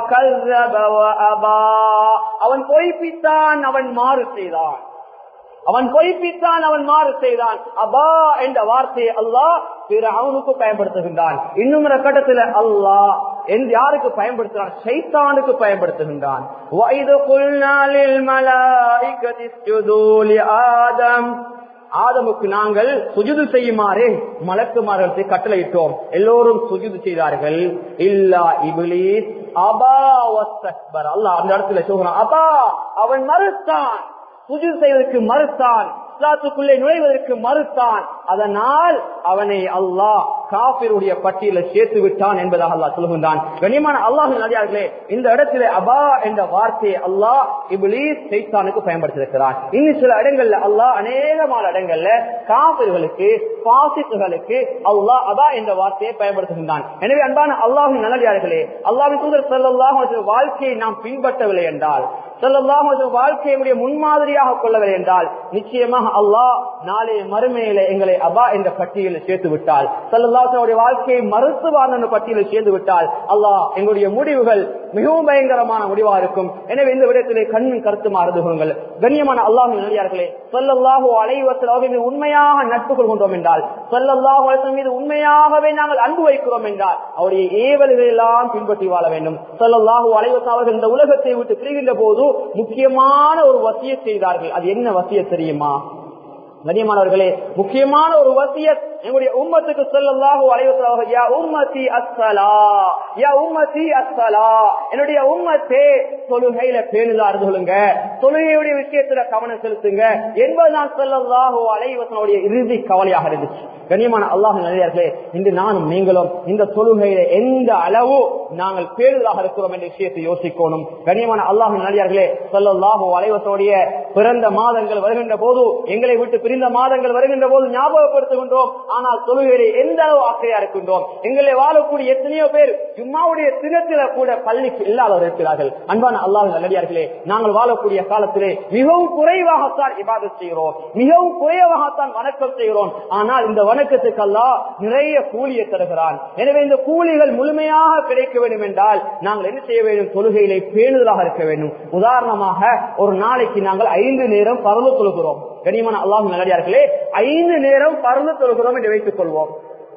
அவன் பொய்ப்பித்தான் அவன் மாறு செய்தான் அவன் பொய்ப்பித்தான் அவன் மாறு செய்தான் அபா என்ற வார்த்தையை அல்லாஹ் பிற அவனுக்கு பயன்படுத்துகின்றான் இன்னும் ஒரு கட்டத்தில் அல்லாஹ் எந்த யாருக்கு பயன்படுத்துகிறான் சைத்தானுக்கு பயன்படுத்துகின்றான் வயது குல்நாளில் மலாய்கதி ஆதம் ஆதமுக்கு நாங்கள் சுஜுது செய்யுமாறு மலக்குமார்களுக்கு கட்டளையிட்டோம் எல்லோரும் சுஜுது செய்தார்கள் இல்லா இபிலிஸ் அபா அல்லாஹ் அந்த இடத்துல சொல்கிறான் அபா அவன் மறுத்தான் சுஜுது செய்வதற்கு மறுத்தான் இஸ்லாத்துக்குள்ளே நுழைவதற்கு மறுத்தான் அதனால் அவனை அல்லாஹ் காபிருடைய பட்டியல சேர்த்து விட்டான் என்பதாக அல்லாஹ் சொல்கின்றான் கண்ணியமான அல்லாஹ் நடிகார்களே இந்த இடத்துல அபா என்ற வார்த்தையை அல்லாஹ் இபிலீஸ் சைத்தானுக்கு பயன்படுத்தியிருக்கிறான் இன்னும் சில இடங்கள்ல அல்லாஹ் அநேகமான இடங்கள்ல காபிர்களுக்கு பாசித்துகளுக்கு அல்லாஹ் அபா என்ற வார்த்தையை பயன்படுத்துகின்றான் எனவே அன்பான அல்லாஹின் நல்லடியார்களே அல்லாஹின் தூதர் செல்லாஹ் வாழ்க்கையை நாம் பின்பற்றவில்லை என்றால் செல்லாஹ் வாழ்க்கையுடைய முன்மாதிரியாக கொள்ளவில்லை என்றால் நிச்சயமாக அல்லாஹ் நாளைய மறுமையில எங்களை அபா என்ற பட்டியலில் சேர்த்து விட்டால் சல்லாஹனுடைய வாழ்க்கையை மருத்துவார் என்ற பட்டியலில் சேர்ந்து விட்டால் அல்லாஹ் எங்களுடைய முடிவுகள் மிகவும் பயங்கரமான முடிவா இருக்கும் எனவே இந்த விடயத்திலே கண்ணும் கருத்துமா அருதுகங்கள் கண்ணியமான அல்லாஹின் நடிகார்களே சொல்லல்லாஹோ அலைவசல் அவர்கள் மீது உண்மையாக நட்பு கொள்கின்றோம் என்றால் சொல்லல்லாஹோ அலைவசல் மீது உண்மையாகவே நாங்கள் அன்பு வைக்கிறோம் என்றால் அவருடைய ஏவல்களை எல்லாம் பின்பற்றி வாழ வேண்டும் சொல்லல்லாஹோ அலைவசல் அவர்கள் இந்த உலகத்தை விட்டு பிரிகின்ற போது முக்கியமான ஒரு வசிய செய்தார்கள் அது என்ன வசிய தெரியுமா கண்ணியமானவர்களே முக்கியமான ஒரு வசியத் எங்களுடைய உம்மத்துக்கு சொல்லல்லாஹு அலைவசலாக யா உம்மதி அஸ்ஸலா யா உம்மதி அஸ்ஸலா என்னுடைய உம்மத்தே தொழுகையில பேணுதா சொல்லுங்க தொழுகையுடைய விஷயத்துல கவனம் செலுத்துங்க என்பதுதான் சொல்லல்லாஹு அலைவசனுடைய இறுதி கவலையாக இருந்துச்சு கண்ணியமான அல்லாஹ் நிலையார்களே இன்று நானும் நீங்களும் இந்த தொழுகையில எந்த அளவு நாங்கள் பேணுதலாக இருக்கிறோம் என்ற விஷயத்தை யோசிக்கணும் கண்ணியமான அல்லாஹ் நிலையார்களே சொல்லல்லாஹு அலைவசனுடைய பிறந்த மாதங்கள் வருகின்ற போது எங்களை விட்டு பிரிந்த மாதங்கள் வருகின்ற போது ஞாபகப்படுத்துகின்றோம் ஆனால் தொழுகையிலே எந்த அளவு ஆசையா இருக்கின்றோம் எங்களை வாழக்கூடிய எத்தனையோ பேர் ஜும்மாவுடைய தினத்தில கூட பள்ளிக்கு இல்லாதவர் இருக்கிறார்கள் அன்பான அன்பான அல்லாஹ் நல்லடியார்களே நாங்கள் வாழக்கூடிய காலத்திலே மிகவும் குறைவாகத்தான் இபாதத் செய்கிறோம் மிகவும் குறைவாகத்தான் வணக்கம் செய்கிறோம் ஆனால் இந்த வணக்கத்துக்கு அல்லாஹ் நிறைய கூலியை தருகிறான் எனவே இந்த கூலிகள் முழுமையாக கிடைக்க வேண்டும் என்றால் நாங்கள் என்ன செய்ய வேண்டும் தொழுகையிலே பேணுதலாக இருக்க வேண்டும் உதாரணமாக ஒரு நாளைக்கு நாங்கள் ஐந்து நேரம் பறந்து தொழுகிறோம் கனிமன அல்லாஹ் நல்லடியார்களே ஐந்து நேரம் பறந்து தொழுகிறோம் என்று வைத்துக் கொள்வோம்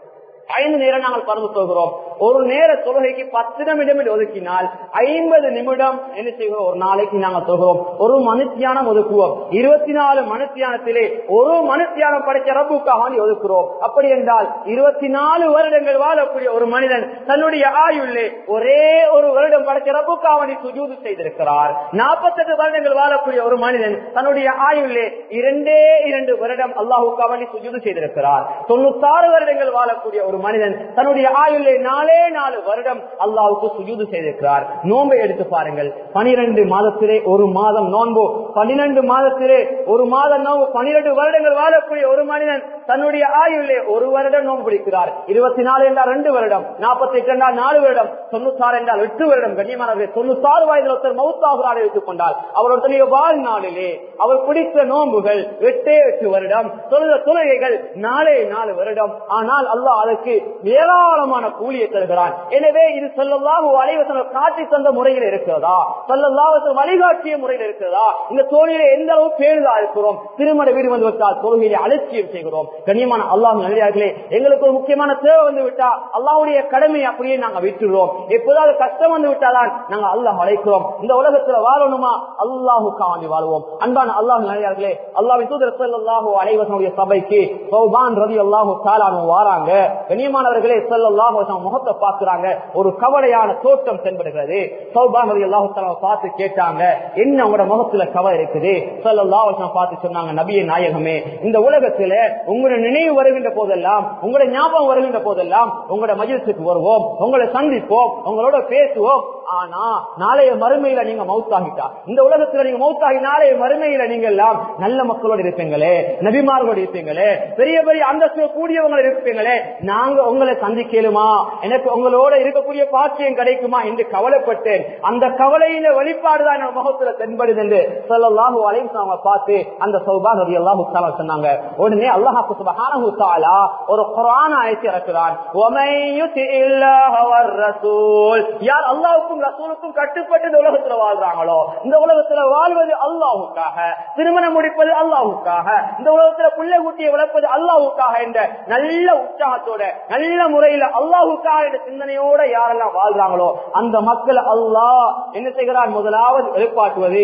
ஐந்து நேரம் நாங்கள் பறந்து தொழுகிறோம் ஒரு நேர தொழுகைக்கு பத்து நிமிடம் என்று ஒதுக்கினால் ஐம்பது நிமிடம் என்ன செய்கிறோம் ஒரு நாளைக்கு நாங்கள் தொழுகிறோம் ஒரு மனுத்தியானம் ஒதுக்குவோம் இருபத்தி நாலு மனுத்தியானத்திலே ஒரு மனுத்தியானம் படைச்ச ரப்புக்காக வேண்டி ஒதுக்குறோம் அப்படி என்றால் இருபத்தி நாலு வருடங்கள் வாழக்கூடிய ஒரு மனிதன் தன்னுடைய ஆயுள்ளே ஒரே ஒரு வருடம் படைச்ச ரப்புக்காக வேண்டி சுஜூது செய்திருக்கிறார் நாற்பத்தெட்டு வருடங்கள் வாழக்கூடிய ஒரு மனிதன் தன்னுடைய ஆயுள்ளே இரண்டே இரண்டு வருடம் அல்லாஹுக்காக வேண்டி சுஜூது செய்திருக்கிறார் தொண்ணூத்தாறு வருடங்கள் வாழக்கூடிய ஒரு மனிதன் தன்னுடைய ஆயுள்ளே நாலே நாலு வருடம் அல்லாவுக்கு சுஜூது செய்திருக்கிறார் நோன்பை எடுத்து பாருங்கள் பனிரெண்டு மாதத்திலே ஒரு மாதம் நோன்பு பன்னிரண்டு மாதத்திலே ஒரு மாதம் நோன்பு பனிரெண்டு வருடங்கள் வாழக்கூடிய ஒரு மனிதன் தன்னுடைய ஆயுள்ளே ஒரு வருடம் நோன்பு பிடிக்கிறார் இருபத்தி நாலு என்றால் ரெண்டு வருடம் நாற்பத்தி எட்டு என்றால் நாலு வருடம் தொண்ணூத்தாறு என்றால் எட்டு வருடம் கண்ணியமானவர்கள் தொண்ணூத்தாறு வயதில் ஒருத்தர் மவுத்தாகிறார் எடுத்துக் கொண்டால் அவருடைய வாழ்நாளிலே அவர் பிடித்த நோன்புகள் எட்டே எட்டு வருடம் தொழுத தொழுகைகள் நாலே நாலு வருடம் ஆனால் அல்லாஹ் அதற்கு ஏராளமான கூலியை தருகிறான் எனவே இது சொல்லல்லாஹு அலைவசனம் காட்டி தந்த முறையில் இருக்கிறதா சொல்லல்லாஹு வழிகாட்டிய முறையில் இருக்கிறதா இந்த தொழிலை எந்த அளவு பேருதா இருக்கிறோம் திருமண வீடு வந்து விட்டால் தொழுகையை அலட்சியம் செய்கிறோம் கண்ணியமான அல்லாஹ் நல்லே எங்களுக்கு ஒரு முக்கியமான தேவை வந்து விட்டா அல்லாவுடைய கடமை அப்படியே நாங்க விட்டுறோம் எப்போதாவது கஷ்டம் வந்து விட்டாதான் நாங்க அல்லாஹ் அழைக்கிறோம் இந்த உலகத்துல வாழணுமா அல்லாஹுக்கா வேண்டி வாழ்வோம் அன்பான அல்லாஹ் நல்லே அல்லாஹ் தூதர் சொல்லல்லாஹு அலைவசனுடைய சபைக்கு சௌபான் ரதி அல்லாஹு தாலானு வாராங்க கண்ணியமானவர்களே சொல்லல்லாஹு முகத்தை பார்க்கிறாங்க ஒரு கவலையான தோட்டம் தென்படுகிறது சௌபான் ரதி அல்லாஹு தாலா பார்த்து கேட்டாங்க என்ன உங்களோட முகத்துல கவலை இருக்குது சொல்லல்லாஹு பார்த்து சொன்னாங்க நபிய நாயகமே இந்த உலகத்துல உங்களோட நினைவு வருகின்ற போதெல்லாம் உங்களோட ஞாபகம் வருகின்ற போதெல்லாம் உங்களோட மஜிலத்துக்கு வருவோம் உங்களை சந்திப்போம் உங்களோட பேசுவோம் ஆனா நாளைய மறுமையில நீங்க மௌத்தாகிட்டா இந்த உலகத்துல நீங்க மௌத்தாகி நாளைய மறுமையில நீங்க எல்லாம் நல்ல மக்களோட இருப்பீங்களே நபிமார்களோட இருப்பீங்களே பெரிய பெரிய அந்தஸ்து கூடியவங்க இருப்பீங்களே நாங்க உங்களை சந்திக்கலுமா எனக்கு உங்களோட இருக்கக்கூடிய பாக்கியம் கிடைக்குமா என்று கவலைப்பட்டேன் அந்த கவலையில வெளிப்பாடுதான் என் முகத்துல தென்படுது என்று சொல்லலாஹு அலைசாம பார்த்து அந்த சௌபான் ரவி அல்லாஹு சொன்னாங்க உடனே அல்லாஹு சுபஹானஹு தஆலா ஒரு குர்ஆன் ஆயத்தை இறக்குறான் وَمَن يُطِعِ اللَّهَ وَالرَّسُولَ யார் அல்லாஹ்வுக்கும் ரசூலுக்கும் கட்டுப்பட்டு இந்த உலகத்துல வாழ்றாங்களோ இந்த உலகத்துல வாழ்வது அல்லாஹ்வுக்காக திருமணம் முடிப்பது அல்லாஹ்வுக்காக இந்த உலகத்துல பிள்ளை குட்டியை வளர்ப்பது அல்லாஹ்வுக்காக என்ற நல்ல உற்சாகத்தோட நல்ல முறையில அல்லாஹ்வுக்காக என்ற சிந்தனையோட யாரெல்லாம் வாழ்றாங்களோ அந்த மக்கள் அல்லாஹ் என்ன செய்கிறான் முதலாவது எழுப்பாட்டுவது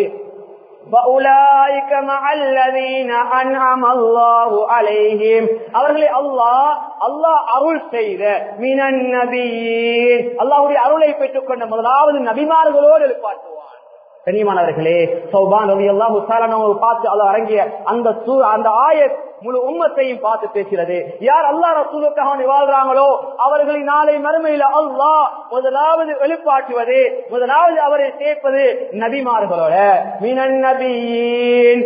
فَأُولَٰئِكَ مَعَ الَّذِينَ أَنْعَمَ اللَّهُ عَلَيْهِمْ அவர்களை அல்லாஹ் அல்லாஹ் அருள் செய்த மினன் நபியீன் அல்லாஹ்வுடைய அருளை பெற்றுக்கொண்ட முதலாவது நபிமார்களோடு எழுப்பாட்டுவான் கண்ணியமானவர்களே சௌபான் ரவி அல்லாஹு பார்த்து அல்ல அரங்கிய அந்த சூ- அந்த ஆயத் முழு உம்மத்தையும் பார்த்து பேசுகிறது யார் அல்லாஹ் ரசூலுக்காக வாழ்றாங்களோ அவர்களை நாளை மறுமையில அல்லாஹ் முதலாவது வெளிப்பாட்டுவது முதலாவது அவரை சேர்ப்பது நபிமார்களோட மினன் நபியின்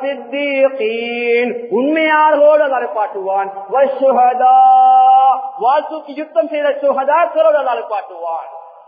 வசித்தீகீன் உண்மையாளர்களோடு அதை பாட்டுவான் வசுஹதா வாசுக்கு யுத்தம் செய்த சுகதாக்களோடு அதை பாட்டுவான்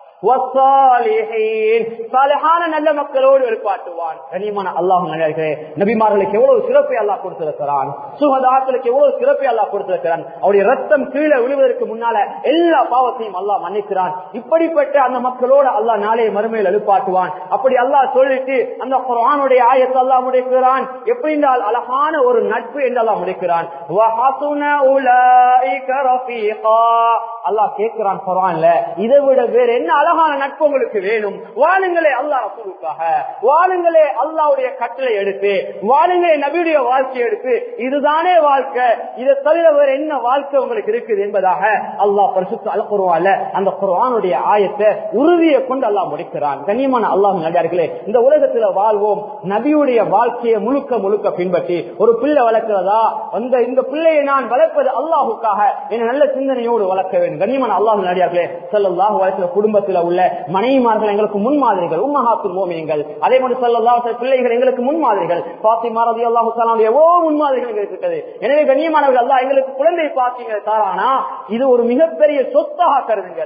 வஸ்ஸாலிஹீன். சாலிஹான நல்ல மக்களோடு வெளிப்பாட்டுவான் கனியமான அல்லாஹ் நல்லே நபிமார்களுக்கு எவ்வளவு சிறப்பை அல்லாஹ் கொடுத்திருக்கிறான் சுகதாக்களுக்கு எவ்வளவு சிறப்பை அல்லாஹ் கொடுத்திருக்கிறான் அவருடைய ரத்தம் கீழே விழுவதற்கு முன்னால எல்லா பாவத்தையும் அல்லாஹ் மன்னிக்கிறான் இப்படிப்பட்ட அந்த மக்களோடு அல்லாஹ் நாளைய மறுமையில் எழுப்பாட்டுவான் அப்படி அல்லாஹ் சொல்லிட்டு அந்த குர்ஆனுடைய ஆயத்தை அல்லாஹ் முடிக்கிறான் எப்படி என்றால் அழகான ஒரு நட்பு என்று அல்லாஹ் முடிக்கிறான் وَحَسُنَ أُولَٰئِكَ رَفِيقًا. அல்லாஹ் கேட்கிறான் குர்ஆன்ல இதை விட வேற என்ன அழகான நட்பு உங்களுக்கு வேணும் வாழுங்களே அல்லாஹ் ரசூலுக்காக வாழுங்களே அல்லாஹ்வுடைய கட்டளை எடுத்து வாழுங்களே நபியுடைய வாழ்க்கையை எடுத்து இதுதானே வாழ்க்கை இதை தவிர வேற என்ன வாழ்க்கை உங்களுக்கு இருக்குது என்பதாக அல்லாஹ் பரிசுத்த அல் குர்ஆன்ல அந்த குர்ஆனுடைய ஆயத்தை உறுதியை கொண்டு அல்லாஹ் முடிக்கிறான் கண்ணியமான அல்லாஹ் நடிகார்களே இந்த உலகத்துல வாழ்வோம் நபியுடைய வாழ்க்கையை முழுக்க முழுக்க பின்பற்றி ஒரு பிள்ளை வளர்க்கிறதா அந்த இந்த பிள்ளையை நான் வளர்ப்பது அல்லாஹுக்காக என நல்ல சிந்தனையோடு வளர்க்க வேண்டும் கண்ணியமான அல்லாஹ் நடிகார்களே செல்லல்லாஹு வளர்க்கிற குடும்பத்தில் உள்ள மனைவிமார்கள் எங்களுக்கு முன்மாதிரிகள் உம்மஹாத்துல் மோமியங்கள் அதே மாதிரி செல்லல்லாஹு பிள்ளைகள் எங்களுக்கு முன்மாதிரிகள் பாத்திமா ரதி அல்லாஹு தாலாவுடைய எவ்வளோ முன்மாதிரிகள் எங்களுக்கு இருக்குது எனவே கண்ணியமானவர்கள் அல்லாஹ் எங்களுக்கு குழந்தை பாத்தீங்க தாரானா இது ஒரு மிகப்பெரிய சொத்தாக கருதுங்கள்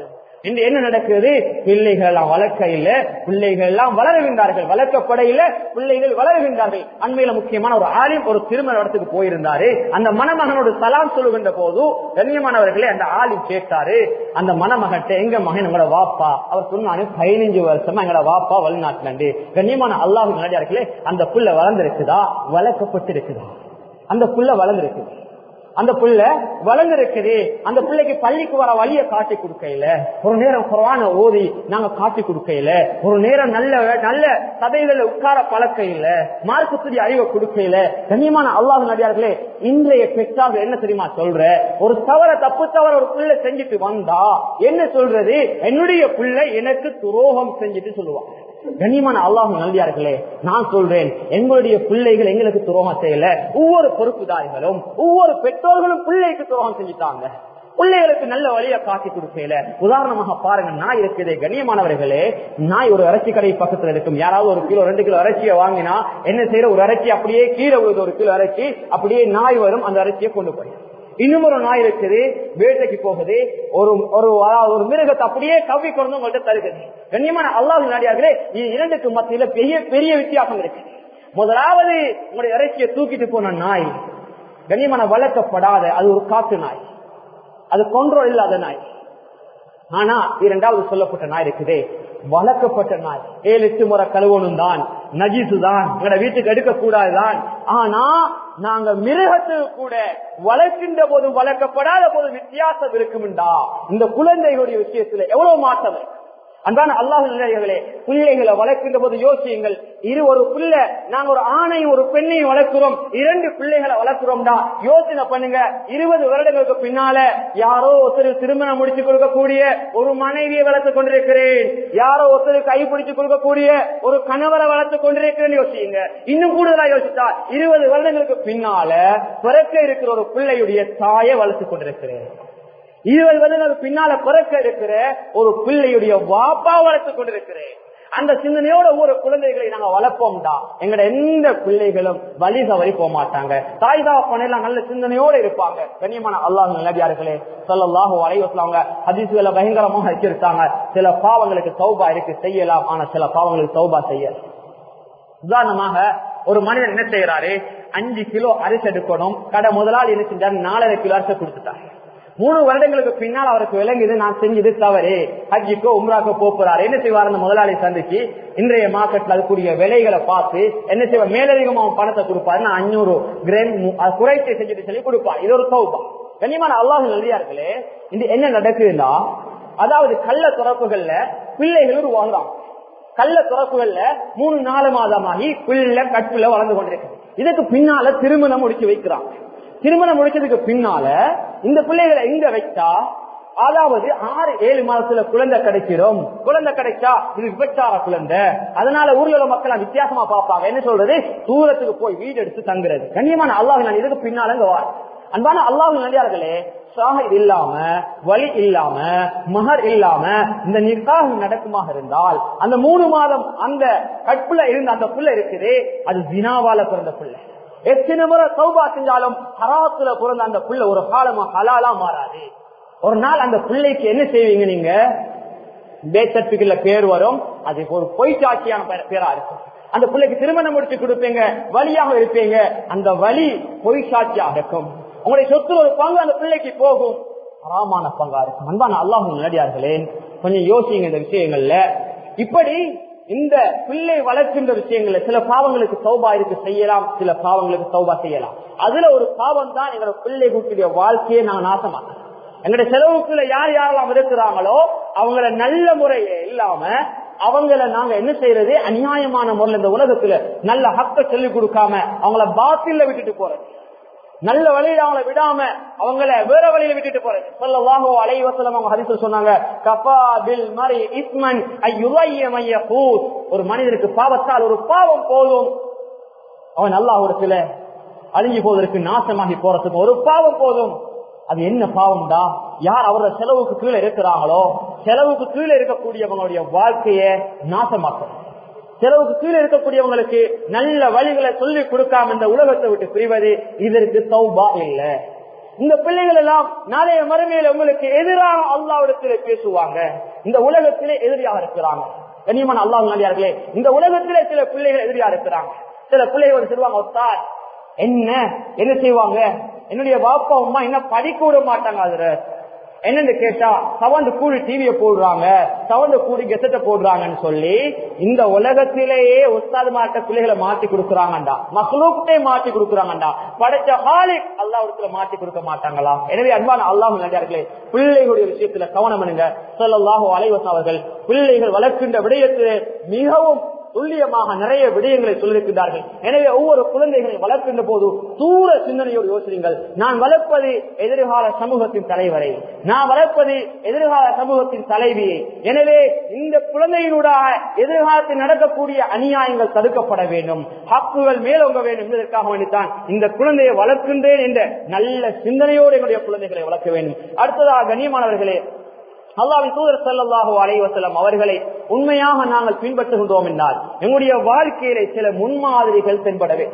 இன்று என்ன நடக்குது பிள்ளைகள் எல்லாம் வளர்க்க இல்ல பிள்ளைகள் எல்லாம் வளருகின்றார்கள் வளர்க்கப்பட இல்ல பிள்ளைகள் வளருகின்றார்கள் அண்மையில முக்கியமான ஒரு ஆலிம் ஒரு திருமண இடத்துக்கு போயிருந்தாரு அந்த மணமகனோட சலாம் சொல்லுகின்ற போது கண்ணியமானவர்களே அந்த ஆலிம் கேட்டாரு அந்த மணமகன்ட்ட எங்க மகன் உங்களோட வாப்பா அவர் சொன்னாரு பதினஞ்சு வருஷமா எங்களோட வாப்பா வெளிநாட்டுல கண்ணியமான அல்லாஹ் முன்னாடி அந்த புள்ள வளர்ந்திருக்குதா வளர்க்கப்பட்டிருக்குதா அந்த புள்ள வளர்ந்திருக்குது அந்த புள்ள வளர்ந்திருக்குது அந்த பிள்ளைக்கு பள்ளிக்கு வர வழிய காட்டி கொடுக்கையில ஒரு நேரம் குரான ஓதி நாங்க காட்டி கொடுக்கையில ஒரு நேரம் நல்ல நல்ல சபைகள்ல உட்கார பழக்கையில மார்க்கத்துடைய அறிவை கொடுக்கையில கண்ணியமான அல்லாஹ் நடிகார்களே இன்றைய பெற்றார்கள் என்ன தெரியுமா சொல்ற ஒரு தவற தப்பு தவற ஒரு பிள்ளை செஞ்சுட்டு வந்தா என்ன சொல்றது என்னுடைய பிள்ளை எனக்கு துரோகம் செஞ்சுட்டு சொல்லுவாங்க கண்ணியமான அல்லாஹ் நல்வியார்களே நான் சொல்றேன் எங்களுடைய பிள்ளைகள் எங்களுக்கு துரோகம் செய்யல ஒவ்வொரு பொறுப்புதாரிகளும் ஒவ்வொரு பெற்றோர்களும் பிள்ளைக்கு துரோகம் செஞ்சுட்டாங்க பிள்ளைகளுக்கு நல்ல வழியை காட்டி கொடுக்கல உதாரணமாக பாருங்க நாய் இருக்குது கண்ணியமானவர்களே நாய் ஒரு இறைச்சி கடை பக்கத்துல இருக்கும் யாராவது ஒரு கிலோ ரெண்டு கிலோ இறைச்சியை வாங்கினா என்ன செய்யற ஒரு இறைச்சி அப்படியே கீழே விழுது ஒரு கிலோ இறைச்சி அப்படியே நாய் வரும் அந்த இறைச்சியை கொண்டு போய் இன்னும் ஒரு நாய் இருக்குது வேட்டைக்கு போகுது ஒரு ஒரு அதாவது ஒரு மிருகத்தை அப்படியே கவ்வி கொண்டு உங்கள்கிட்ட தருகிறது கண்ணியமான அல்லாஹ் நாடியார்களே இது இரண்டுக்கு மத்தியில பெரிய பெரிய வித்தியாசம் இருக்கு முதலாவது உங்களுடைய இறைச்சியை தூக்கிட்டு போன நாய் கண்ணியமான வளர்க்கப்படாத அது ஒரு காட்டு நாய் அது கொன்றோல் இல்லாத நாய் ஆனா இரண்டாவது சொல்லப்பட்ட நாய் இருக்குதே வளர்க்கப்பட்ட நாய் ஏழு எட்டு முறை கழுவணும் தான் நஜிசு தான் எங்கட வீட்டுக்கு எடுக்க கூடாதுதான் ஆனா நாங்க மிருகத்துக்கு கூட வளர்க்கின்ற போது வளர்க்கப்படாத போது வித்தியாசம் இருக்கும்டா இந்த குழந்தைகளுடைய விஷயத்துல எவ்வளவு மாற்றம் இருக்கு அன்பான அல்லாஹ் நிலையர்களே பிள்ளைகளை வளர்க்கின்ற போது யோசியுங்கள் இரு ஒரு பிள்ளை நாங்க ஒரு ஆணை ஒரு பெண்ணை வளர்க்கிறோம் இரண்டு பிள்ளைகளை வளர்க்கிறோம்டா யோசனை பண்ணுங்க இருபது வருடங்களுக்கு பின்னால யாரோ ஒருத்தர் திருமணம் முடிச்சு கொடுக்கக்கூடிய ஒரு மனைவியை வளர்த்து கொண்டிருக்கிறேன் யாரோ ஒருத்தர் கை பிடிச்சு கொடுக்கக்கூடிய ஒரு கணவரை வளர்த்து கொண்டிருக்கிறேன் யோசியுங்க இன்னும் கூடுதலா யோசித்தா இருபது வருடங்களுக்கு பின்னால பிறக்க இருக்கிற ஒரு பிள்ளையுடைய தாயை வளர்த்து கொண்டிருக்கிறேன் இருபது வருடங்களுக்கு பின்னால பிறக்க இருக்கிற ஒரு பிள்ளையுடைய வாப்பா வளர்த்து கொண்டிருக்கிறேன் அந்த சிந்தனையோட ஒவ்வொரு குழந்தைகளை நாங்க வளர்ப்போம்டா எங்கட எந்த பிள்ளைகளும் வழி தவறி போக மாட்டாங்க தாய் தாப்பனையெல்லாம் நல்ல சிந்தனையோட இருப்பாங்க கண்ணியமான அல்லாஹ் நல்லடியார்களே சொல்லலாக வளைவசலாங்க ஹதீசுகளை பயங்கரமாக வச்சிருக்காங்க சில பாவங்களுக்கு சௌபா இருக்கு செய்யலாம் ஆனா சில பாவங்களுக்கு சௌபா செய்ய உதாரணமாக ஒரு மனிதன் என்ன செய்யறாரு அஞ்சு கிலோ அரிசி எடுக்கணும் கடை முதலாளி என்ன செஞ்சாரு நாலரை கிலோ அரிசி கொடுத்துட்டாரு மூணு வருடங்களுக்கு பின்னால் அவருக்கு விளங்குது நான் செஞ்சது தவறு ஹஜ்ஜிக்கோ உம்ராக்கோ போறாரு என்ன செய்வார் அந்த முதலாளி சந்திச்சு இன்றைய மார்க்கெட்ல அதுக்குரிய விலைகளை பார்த்து என்ன செய்வார் மேலதிகமா பணத்தை கொடுப்பாரு நான் அஞ்சூறு கிராம் குறைத்து செஞ்சுட்டு சொல்லி கொடுப்பார் இது ஒரு சௌபா கண்ணியமான அல்லாஹ் நல்லியார்களே இது என்ன நடக்குதுன்னா அதாவது கள்ள துறப்புகள்ல பிள்ளைகள் உருவாகுறாங்க கள்ள துறப்புகள்ல மூணு நாலு மாதமாகி பிள்ளை கட்டுல வளர்ந்து கொண்டிருக்கு இதுக்கு பின்னால திருமணம் முடிச்சு வைக்கிறாங்க திருமணம் முடிச்சதுக்கு பின்னால இந்த பிள்ளைகளை எங்க வைத்தா அதாவது ஆறு ஏழு மாதத்துல குழந்தை கிடைக்கிறோம் குழந்தை கிடைச்சா இது விபச்சார குழந்தை அதனால ஊர்ல உள்ள மக்கள் வித்தியாசமா பார்ப்பாங்க என்ன சொல்றது தூரத்துக்கு போய் வீடு எடுத்து தங்குறது கண்ணியமான அல்லாஹ் நான் இதுக்கு பின்னால இங்க வார் அன்பான அல்லாஹ் நடிகார்களே ஷாஹித் இல்லாம வழி இல்லாம மகர் இல்லாம இந்த நிர்வாகம் நடக்குமாக இருந்தால் அந்த மூணு மாதம் அந்த கற்புல இருந்த அந்த புள்ள இருக்குது அது தினாவால பிறந்த பிள்ளை எத்தனை முறை சௌபா செஞ்சாலும் ஹராத்துல பிறந்த அந்த புள்ள ஒரு காலமா ஹலாலா மாறாது ஒரு நாள் அந்த பிள்ளைக்கு என்ன செய்வீங்க நீங்க பேசத்துக்குள்ள பேர் வரும் அது ஒரு பொய் சாட்சியான பேரா இருக்கும் அந்த பிள்ளைக்கு திருமணம் முடிச்சு கொடுப்பீங்க வழியாக இருப்பீங்க அந்த வழி பொய் சாட்சியாக இருக்கும் உங்களுடைய சொத்து ஒரு பங்கு அந்த பிள்ளைக்கு போகும் ஹராமான பங்கா இருக்கும் அன்பான அல்லாஹ் நடிகார்களே கொஞ்சம் யோசிங்க இந்த விஷயங்கள்ல இப்படி இந்த பிள்ளை வளர்க்கின்ற விஷயங்கள்ல சில பாவங்களுக்கு சௌபா இருக்கு செய்யலாம் சில பாவங்களுக்கு சௌபா செய்யலாம் அதுல ஒரு பாவம் தான் எங்களோட பிள்ளை கூட்டிய வாழ்க்கையை நான் நாசமாக்கலாம் எங்களுடைய செலவுக்குள்ள யார் யாரெல்லாம் இருக்கிறாங்களோ அவங்கள நல்ல முறையே இல்லாம அவங்கள நாங்க என்ன செய்யறது அநியாயமான முறையில் இந்த உலகத்துல நல்ல ஹக்க சொல்லிக் கொடுக்காம அவங்கள பாத்தில விட்டுட்டு போறது நல்ல வழியில அவங்கள விடாம அவங்கள வேற வழியில விட்டுட்டு போறது சொல்லவாகோ அலைவசலம் அவங்க ஹரிசு சொன்னாங்க கபா பில் மரி இஸ்மன் ஐயுமைய ஒரு மனிதனுக்கு பாவத்தால் ஒரு பாவம் போதும் அவன் நல்லா ஒரு சில அழிஞ்சு போவதற்கு நாசமாகி போறதுக்கு ஒரு பாவம் போதும் அது என்ன பாவம்டா யார் அவரோட செலவுக்கு கீழே இருக்கிறாங்களோ செலவுக்கு கீழே இருக்கக்கூடியவங்களுடைய வாழ்க்கைய நாசமாக்கும் செலவுக்கு கீழே இருக்கக்கூடியவங்களுக்கு நல்ல வழிகளை சொல்லி கொடுக்காம இந்த உலகத்தை விட்டு பிரிவது இதற்கு சௌபா இல்ல இந்த பிள்ளைகள் எல்லாம் நாளைய மறுமையில உங்களுக்கு எதிராக அல்லாவிடத்திலே பேசுவாங்க இந்த உலகத்திலே எதிரியாக இருக்கிறாங்க கண்ணியமான அல்லாஹ் நடிகார்களே இந்த உலகத்திலே சில பிள்ளைகள் எதிரியா இருக்கிறாங்க சில பிள்ளைகள் சொல்லுவாங்க ஒத்தார் என்ன என்ன செய்வாங்க என்னுடைய பாப்பா அம்மா என்ன படிக்க விட மாட்டாங்க அதுல என்னன்னு கேட்டா சவந்து கூடி டிவிய போடுறாங்க சவந்து கூடி கெசட்ட போடுறாங்கன்னு சொல்லி இந்த உலகத்திலேயே உஸ்தாது மாட்ட பிள்ளைகளை மாத்தி கொடுக்குறாங்கண்டா மக்களுக்கிட்டே மாத்தி கொடுக்குறாங்கண்டா படைச்ச ஹாலிக் அல்லாவிடத்துல மாத்தி கொடுக்க மாட்டாங்களா எனவே அன்பான அல்லாஹ் நடிகார்களே பிள்ளைகளுடைய விஷயத்துல கவனம் பண்ணுங்க சொல்லல்லாஹோ அலைவசம் அவர்கள் பிள்ளைகள் வளர்க்கின்ற விடயத்திலே மிகவும் துல்லியமாக நிறைய விடயங்களை சொல்லியிருக்கிறார்கள் எனவே ஒவ்வொரு குழந்தைகளை வளர்க்கின்ற போது தூர சிந்தனையோடு யோசியுங்கள் நான் வளர்ப்பது எதிர்கால சமூகத்தின் தலைவரை நான் வளர்ப்பது எதிர்கால சமூகத்தின் தலைவியை எனவே இந்த குழந்தையினூடாக எதிர்காலத்தில் நடக்கக்கூடிய அநியாயங்கள் தடுக்கப்பட வேண்டும் ஹக்குகள் மேலோங்க வேண்டும் என்பதற்காக வேண்டித்தான் இந்த குழந்தையை வளர்க்கின்றேன் என்ற நல்ல சிந்தனையோடு என்னுடைய குழந்தைகளை வளர்க்க வேண்டும் அடுத்ததாக கண்ணியமானவர்களே அல்லாவின் தூதர் சல்லாஹு அலைவசலம் அவர்களை உண்மையாக நாங்கள் பின்பற்றுகின்றோம் என்றால் எங்களுடைய வாழ்க்கையில சில முன்மாதிரிகள் தென்படவே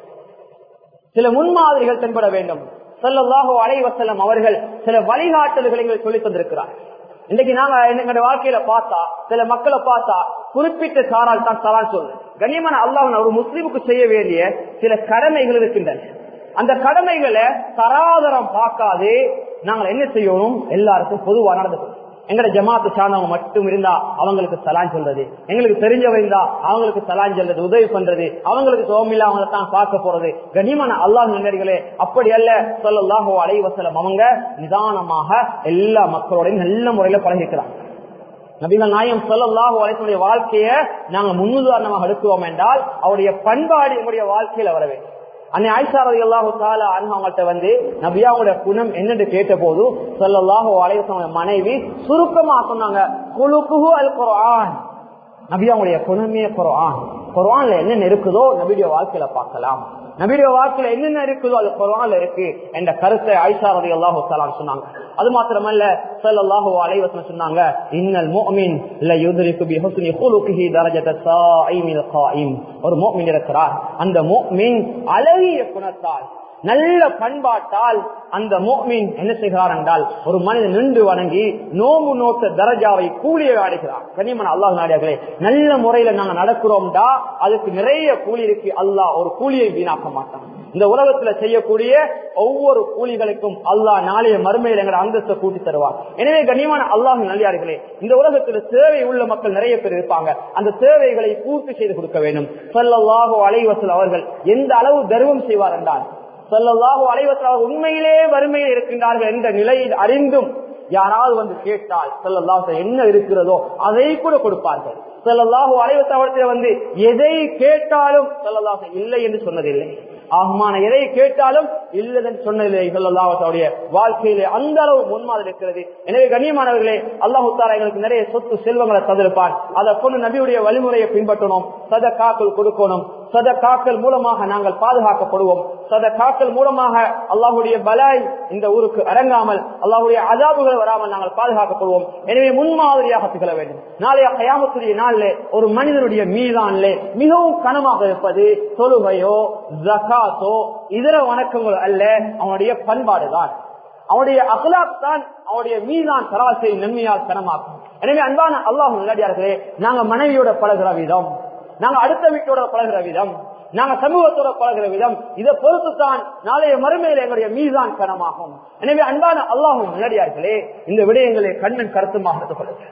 சில முன்மாதிரிகள் தென்பட வேண்டும் சல்லாஹு அலைவசலம் அவர்கள் சில வழிகாட்டல்களை எங்களுக்கு சொல்லித் தந்திருக்கிறார் இன்னைக்கு நாங்க எங்களுடைய வாழ்க்கையில பார்த்தா சில மக்களை பார்த்தா குறிப்பிட்ட சாரால் தான் சலான் சொல்லு கண்ணியமான அல்லாஹ் ஒரு முஸ்லீமுக்கு செய்ய வேண்டிய சில கடமைகள் இருக்கின்றன அந்த கடமைகளை தராதரம் பார்க்காது நாங்கள் என்ன செய்யணும் எல்லாருக்கும் பொதுவா நடந்து எங்கட ஜமாத்து சார்ந்தவங்க மட்டும் இருந்தா அவங்களுக்கு சலான் சொல்றது எங்களுக்கு தெரிஞ்சவங்க இருந்தா அவங்களுக்கு சலான் சொல்றது உதவி பண்றது அவங்களுக்கு சோமில்ல அவங்கள தான் பார்க்க போறது கனிமன அல்லாஹ் நன்னடிகளே அப்படி அல்ல சொல்லலாகோ அலைவசலம் அவங்க நிதானமாக எல்லா மக்களோடையும் நல்ல முறையில பழகிக்கிறாங்க நபிகள் நாயம் சொல்லல்லாஹு அலைவனுடைய வாழ்க்கையை நாங்க முன்னுதாரணமாக எடுக்கிறோம் என்றால் அவருடைய பண்பாடு எங்களுடைய வாழ்க்கையில வர வேண்டும் அன்னை ஆயிஷா ரதி அல்லாஹு தாலா அவங்கள்ட்ட வந்து நபியாவுடைய குணம் என்னன்னு கேட்ட போது சொல்லல்லாஹு அலைவசம் மனைவி சுருக்கமா சொன்னாங்க குழுக்குஹு அல் குரான் நபியாவுடைய குணமே குரான் குரான்ல என்னென்ன இருக்குதோ நபியுடைய வாழ்க்கையில பார்க்கலாம் நபியுடைய வாழ்க்கையில என்னென்ன இருக்குதோ அது குரான்ல இருக்கு என்ற கருத்தை ஆயிஷா ரதி அல்லாஹு தாலான்னு சொன்னாங்க அது மாத்திரமல்ல சல்லல்லாஹு அலைவசம் சொன்னாங்க இன்னல் முஃமின் ல யுத்ரிகு பி ஹுஸ்னி குலுகிஹி தரஜத ஸாயிமில் காயிம் ஒரு முஃமின் இருக்கிறார் அந்த முஃமின் அழகிய குணத்தால் நல்ல பண்பாட்டால் அந்த மோமின் என்ன செய்கிறார் என்றால் ஒரு மனிதன் நின்று வணங்கி நோம்பு நோட்ட தரஜாவை கூலியை அடைகிறார் கனிமன் அல்லாஹ் நாடியார்களே நல்ல முறையில நாங்க நடக்கிறோம்டா அதுக்கு நிறைய கூலி இருக்கு அல்லாஹ் ஒரு கூலியை வீணாக்க மாட்டான் இந்த உலகத்துல செய்யக்கூடிய ஒவ்வொரு கூலிகளுக்கும் அல்லாஹ் நாளைய மறுமையில் எங்களை அந்தஸ்தை கூட்டி தருவார் எனவே கண்ணியமான அல்லாஹ் நல்லியார்களே இந்த உலகத்துல சேவை உள்ள மக்கள் நிறைய பேர் இருப்பாங்க அந்த சேவைகளை பூர்த்தி செய்து கொடுக்க வேண்டும் சொல்லல்லாஹோ அலைவசல் அவர்கள் எந்த அளவு தர்மம் செய்வார் என்றால் சொல்லல்லாஹோ அலைவசல் உண்மையிலே வறுமையில் இருக்கின்றார்கள் என்ற நிலையில் அறிந்தும் யாராவது வந்து கேட்டால் செல்லல்லாஹ் என்ன இருக்கிறதோ அதை கூட கொடுப்பார்கள் செல்லல்லாஹு அலைவசத்தில் வந்து எதை கேட்டாலும் செல்லல்லாஹ் இல்லை என்று சொன்னதில்லை ஆகுமான எதை கேட்டாலும் இல்லதன் சொன்னதில்லை செல்லல்லாஹுடைய வாழ்க்கையிலே அந்த அளவு முன்மாதிரி இருக்கிறது எனவே கண்ணியமானவர்களே அல்லாஹு தாரா எங்களுக்கு நிறைய சொத்து செல்வங்களை தந்திருப்பான் அதை கொண்டு நபியுடைய வழிமுறையை பின்பற்றணும் சத காக்கள் கொடுக்கணும் சத காக்கல் மூலமாக நாங்கள் பாதுகாக்கப்படுவோம் சத காக்கல் மூலமாக அல்லாஹுடைய பலாய் இந்த ஊருக்கு இறங்காமல் அல்லாஹுடைய அதாபுகள் வராமல் நாங்கள் பாதுகாக்கப்படுவோம் எனவே முன்மாதிரியாக திகழ வேண்டும் நாளைய கயாமத்துடைய நாளில் ஒரு மனிதனுடைய மீதான்ல மிகவும் கனமாக இருப்பது தொழுகையோ ஜகாத்தோ இதர வணக்கங்கள் அல்ல அவனுடைய பண்பாடுதான் அவனுடைய அகலாக் தான் அவனுடைய மீதான் சராசரி நன்மையால் கனமாக்கும் எனவே அன்பான அல்லாஹ் நல்லடியார்களே நாங்க மனைவியோட பழகிற விதம் நாங்க அடுத்த வீட்டோட பழகிற விதம் நாங்க சமூகத்தோட பழகிற விதம் இதை பொறுத்துத்தான் நாளைய மறுமையில் எங்களுடைய மீதான் கனமாகும் எனவே அன்பான அல்லாஹும் நல்லடியார்களே இந்த விடயங்களை கண்ணன் கருத்துமாக எடுத்துக் கொள்ளுங்க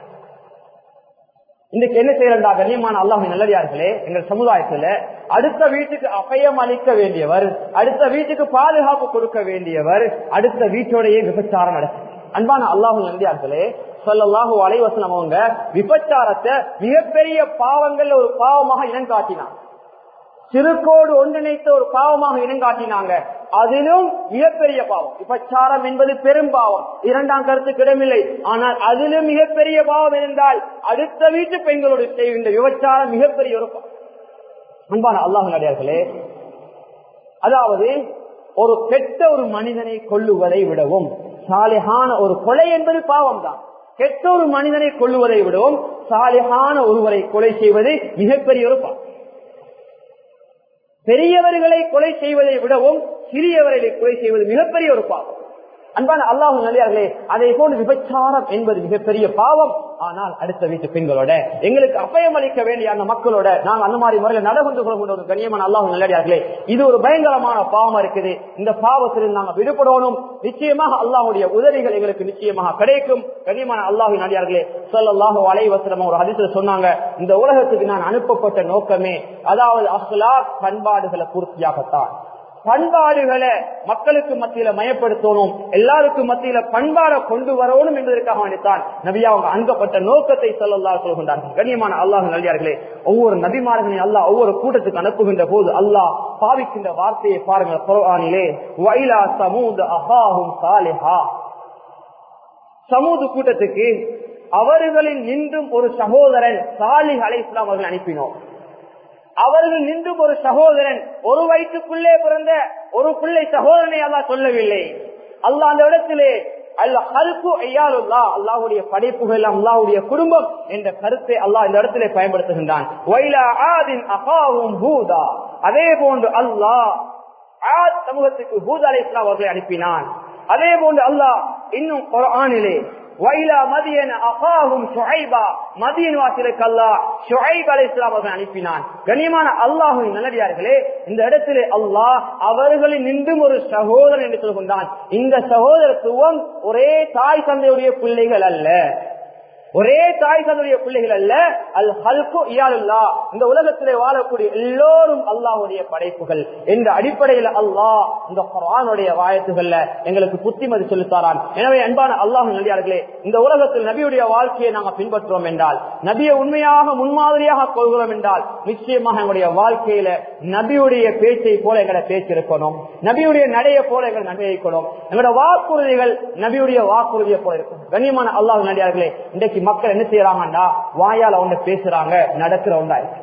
இன்னைக்கு என்ன செய்யறா கண்ணியமான அல்லாஹ் நல்லடியார்களே எங்கள் சமுதாயத்துல அடுத்த வீட்டுக்கு அபயம் அளிக்க வேண்டியவர் அடுத்த வீட்டுக்கு பாதுகாப்பு கொடுக்க வேண்டியவர் அடுத்த வீட்டோடையே விபச்சாரம் நடக்கும் அன்பான அல்லாஹு நல்லடியார்களே சொல்லல்லாஹு அலைவசனம் அவங்க விபச்சாரத்தை மிகப்பெரிய பாவங்கள்ல ஒரு பாவமாக இனம் காட்டினான் சிறுகோடு ஒன்றிணைத்த ஒரு பாவமாக இனங்காட்டினாங்க அதிலும் மிகப்பெரிய பாவம் விபச்சாரம் என்பது பெரும் பாவம் இரண்டாம் கருத்துக்கு இடமில்லை ஆனால் அதிலும் மிகப்பெரிய பாவம் இருந்தால் அடுத்த வீட்டு பெண்களோடு செய்கின்ற விபச்சாரம் மிகப்பெரிய ஒரு பாவம் அன்பான அல்லாஹ் நடிகார்களே அதாவது ஒரு கெட்ட ஒரு மனிதனை கொல்லுவதை விடவும் சாலிகான ஒரு கொலை என்பது பாவம் தான் கெட்ட ஒரு மனிதனை கொல்லுவதை விடவும் சாலிகான ஒருவரை கொலை செய்வது மிகப்பெரிய ஒரு பாவம் பெரியவர்களை கொலை செய்வதை விடவும் சிறியவர்களை கொலை செய்வது மிகப்பெரிய ஒரு பாவம் அன்பான அல்லாஹ் நல்லியார்களே அதை போன்று விபச்சாரம் என்பது மிகப்பெரிய பாவம் ஆனால் அடுத்த வீட்டு பெண்களோட எங்களுக்கு அபயம் அளிக்க வேண்டிய அந்த மக்களோட நாங்க அந்த மாதிரி முறையில் நடந்து கொள்கின்ற ஒரு கண்ணியமான அல்லாஹ் நல்லடியார்களே இது ஒரு பயங்கரமான பாவம் இருக்குது இந்த பாவத்தில் நாங்க விடுபடணும் நிச்சயமாக அல்லாஹுடைய உதவிகள் எங்களுக்கு நிச்சயமாக கிடைக்கும் கண்ணியமான அல்லாஹின் அடியார்களே சொல்லல்லாஹு அலைவசனம் ஒரு அதிசயம் சொன்னாங்க இந்த உலகத்துக்கு நான் அனுப்பப்பட்ட நோக்கமே அதாவது அஸ்லா பண்பாடுகளை பூர்த்தியாகத்தான் பண்பாடுகளை மக்களுக்கு மத்தியில மயப்படுத்தணும் எல்லாருக்கும் மத்தியில பண்பாடை கொண்டு வரணும் என்பதற்காக வேண்டித்தான் நபியா அவங்க அங்கப்பட்ட நோக்கத்தை சொல்லல்லா சொல்கின்றார்கள் கண்ணியமான அல்லாஹ் நல்லியார்களே ஒவ்வொரு நபிமார்களையும் அல்லாஹ் ஒவ்வொரு கூட்டத்துக்கு அனுப்புகின்ற போது அல்லாஹ் பாவிக்கின்ற வார்த்தையை பாருங்கள் குரானிலே வைலா சமூத அஹாஹும் சாலிஹா சமூது கூட்டத்துக்கு அவர்களில் நின்றும் ஒரு சகோதரன் சாலிஹ் அலை இஸ்லாம் அவர்கள் அனுப்பினோம் அவர்கள் நின்றும் ஒரு சகோதரன் ஒரு வயிற்றுக்குள்ளே பிறந்த ஒரு பிள்ளை சகோதரனை அல்லா சொல்லவில்லை அல்லாஹ் அந்த இடத்திலே அல்லாவுடைய படைப்புகள் அல்லாவுடைய குடும்பம் என்ற கருத்தை அல்லாஹ் இந்த இடத்திலே பயன்படுத்துகின்றான் அதே போன்று அல்லாஹ் சமூகத்துக்கு பூத் அலை இஸ்லாம் அவர்களை அனுப்பினான் அதே போன்று அல்லாஹ் இன்னும் குரானிலே வைலா மதியன் அகாவும் ஷுஐபா மதியன் வாசிலுக்கு அல்லாஹ் ஷுஐப் அலைஹிஸ்ஸலாம் அவர்கள் அனுப்பினான் கண்ணியமான அல்லாஹுவின் நல்லடியார்களே இந்த இடத்திலே அல்லாஹ் அவர்களில் நின்றும் ஒரு சகோதரன் என்று சொல்கின்றான் இந்த சகோதரத்துவம் ஒரே தாய் தந்தையுடைய பிள்ளைகள் அல்ல ஒரே தாய் தன்னுடைய பிள்ளைகள் அல்ல அல் ஹல்கு இயாலுல்லா இந்த உலகத்திலே வாழக்கூடிய எல்லோரும் அல்லாஹுடைய படைப்புகள் என்ற அடிப்படையில் அல்லாஹ் இந்த குரானுடைய வாயத்துகள்ல எங்களுக்கு புத்திமதி சொல்லித்தாரான் எனவே அன்பான அல்லாஹ் நல்லியார்களே இந்த உலகத்தில் நபியுடைய வாழ்க்கையை நாங்கள் பின்பற்றுவோம் என்றால் நபியை உண்மையாக முன்மாதிரியாக கொள்கிறோம் என்றால் நிச்சயமாக எங்களுடைய வாழ்க்கையில நபியுடைய பேச்சை போல எங்களை பேச்சு இருக்கணும் நபியுடைய நடையை போல எங்களை நடை இருக்கணும் எங்களோட வாக்குறுதிகள் நபியுடைய வாக்குறுதியை போல இருக்கும் கண்ணியமான அல்லாஹ் நடிகார்களே இன்றைக்கு மக்கள் என்ன செய்யறாங்கடா வாயால ஒண்ணு பேசுறாங்க நடக்கிற ஒன்றா இருக்கு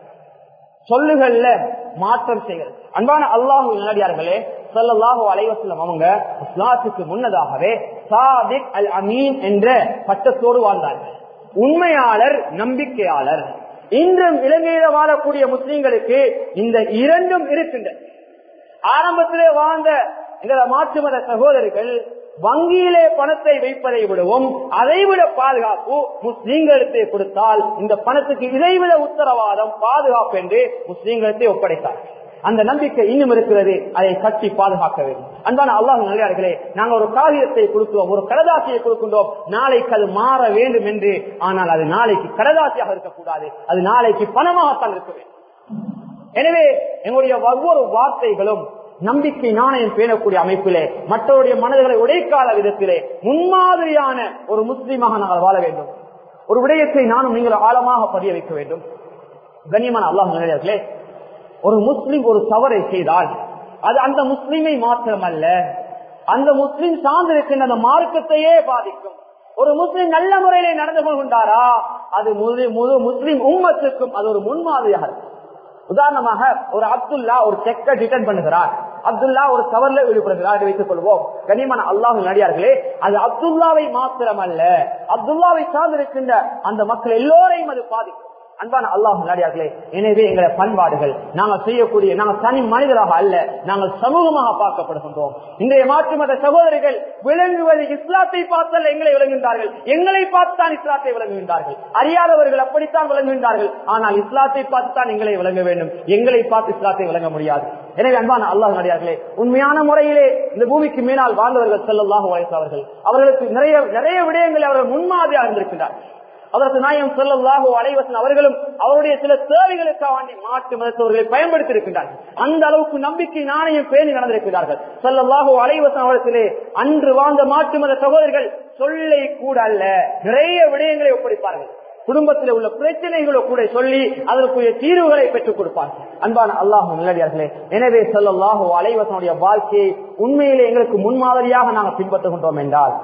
சொல்லுகள்ல மாற்றம் செய்கிறது அன்பான அல்லாஹு நல்லடியார்களே சல்லாஹூ அலைவசல்லம் அவங்க இஸ்லாத்துக்கு முன்னதாகவே சாதிக் அல் அமீன் என்ற பட்டத்தோடு வாழ்ந்தார்கள் உண்மையாளர் நம்பிக்கையாளர் இன்றும் இலங்கையில வாழக்கூடிய முஸ்லீம்களுக்கு இந்த இரண்டும் இருக்கின்றன ஆரம்பத்திலே வாழ்ந்த இந்த மாற்று மத சகோதரிகள் வங்கியிலே பணத்தை வைப்பதை விடவும் அதைவிட பாதுகாப்பு முஸ்லீம்களுக்கு கொடுத்தால் இந்த பணத்துக்கு இதைவிட உத்தரவாதம் பாதுகாப்பு என்று முஸ்லீம்களுக்கு ஒப்படைத்தார் அந்த நம்பிக்கை இன்னும் இருக்கிறது அதை கட்டி பாதுகாக்க வேண்டும் அன்பான அல்லாஹ் நல்லே நாங்கள் ஒரு காகிதத்தை கொடுக்கிறோம் ஒரு கடதாசியை கொடுக்கின்றோம் நாளைக்கு அது மாற வேண்டும் என்று ஆனால் அது நாளைக்கு கடதாசியாக இருக்கக்கூடாது அது நாளைக்கு பணமாகத்தான் இருக்க வேண்டும் எனவே எங்களுடைய ஒவ்வொரு வார்த்தைகளும் நம்பிக்கை நாணயம் பேணக்கூடிய அமைப்பிலே மற்றவருடைய மனதுகளை உடைக்கால விதத்திலே முன்மாதிரியான ஒரு முஸ்லீமாக நாங்கள் வாழ வேண்டும் ஒரு விடயத்தை நானும் நீங்கள் ஆழமாக பதிய வைக்க வேண்டும் கண்ணியமான அல்லாஹ் நிலையர்களே ஒரு முஸ்லிம் ஒரு தவறை செய்தால் அது அந்த முஸ்லிமை மாத்திரமல்ல அந்த முஸ்லிம் சார்ந்திருக்கின்ற அந்த மார்க்கத்தையே பாதிக்கும் ஒரு முஸ்லிம் நல்ல முறையிலே நடந்து கொள்கின்றாரா அது முழு முழு முஸ்லிம் உம்மத்துக்கும் அது ஒரு முன்மாதிரியாக இருக்கும் உதாரணமாக ஒரு அப்துல்லா ஒரு செக்கை ரிட்டர்ன் பண்ணுகிறார் அப்துல்லா ஒரு தவறுல ஈடுபடுகிறார் வைத்துக் கொள்வோம் கனிமான அல்லாஹு நடிகார்களே அது அப்துல்லாவை மாத்திரமல்ல அப்துல்லாவை சார்ந்திருக்கின்ற அந்த மக்கள் எல்லோரையும் அது பாதிக்கும் அன்பான அல்லாஹ் நாடியார்களே எனவே எங்களை பண்பாடுகள் நாங்கள் செய்யக்கூடிய நாங்கள் தனி மனிதராக அல்ல நாங்கள் சமூகமாக பார்க்கப்படுகின்றோம் இன்றைய மாற்று மத சகோதரிகள் விளங்குவது இஸ்லாத்தை பார்த்தல் எங்களை விளங்குகின்றார்கள் எங்களை பார்த்துதான் இஸ்லாத்தை விளங்குகின்றார்கள் அறியாதவர்கள் அப்படித்தான் விளங்குகின்றார்கள் ஆனால் இஸ்லாத்தை பார்த்துதான் எங்களை விளங்க வேண்டும் எங்களை பார்த்து இஸ்லாத்தை விளங்க முடியாது எனவே அன்பான அல்லாஹ் நடிகார்களே உண்மையான முறையிலே இந்த பூமிக்கு மேலால் வாழ்ந்தவர்கள் செல்லல்லாக அவர்கள் அவர்களுக்கு நிறைய நிறைய விடயங்களை அவர்கள் முன்மாதிரியாக இருந்திருக்கிறார்கள் அதற்கு நாயம் சொல்லல்லாஹோ அலைவசன் அவர்களும் அவருடைய சில தேவைகளுக்காக வேண்டி மாற்று மதத்தவர்களை பயன்படுத்தி இருக்கின்றார்கள் அந்த அளவுக்கு நம்பிக்கை நாணயம் பேணி நடந்திருக்கிறார்கள் சொல்லல்லாஹோ அலைவசன் அவர்களே அன்று வாழ்ந்த மாற்று மத சகோதரர்கள் சொல்லை கூட அல்ல நிறைய விடயங்களை ஒப்படைப்பார்கள் குடும்பத்தில் உள்ள பிரச்சனைகளை கூட சொல்லி அதற்குரிய தீர்வுகளை பெற்றுக் கொடுப்பார்கள் அன்பான அல்லாஹு நல்லடியார்களே எனவே சொல்லல்லாஹோ அலைவசனுடைய வாழ்க்கையை உண்மையிலே எங்களுக்கு முன்மாதிரியாக நாங்கள் பின்பற்றுகின்றோம் என்றால்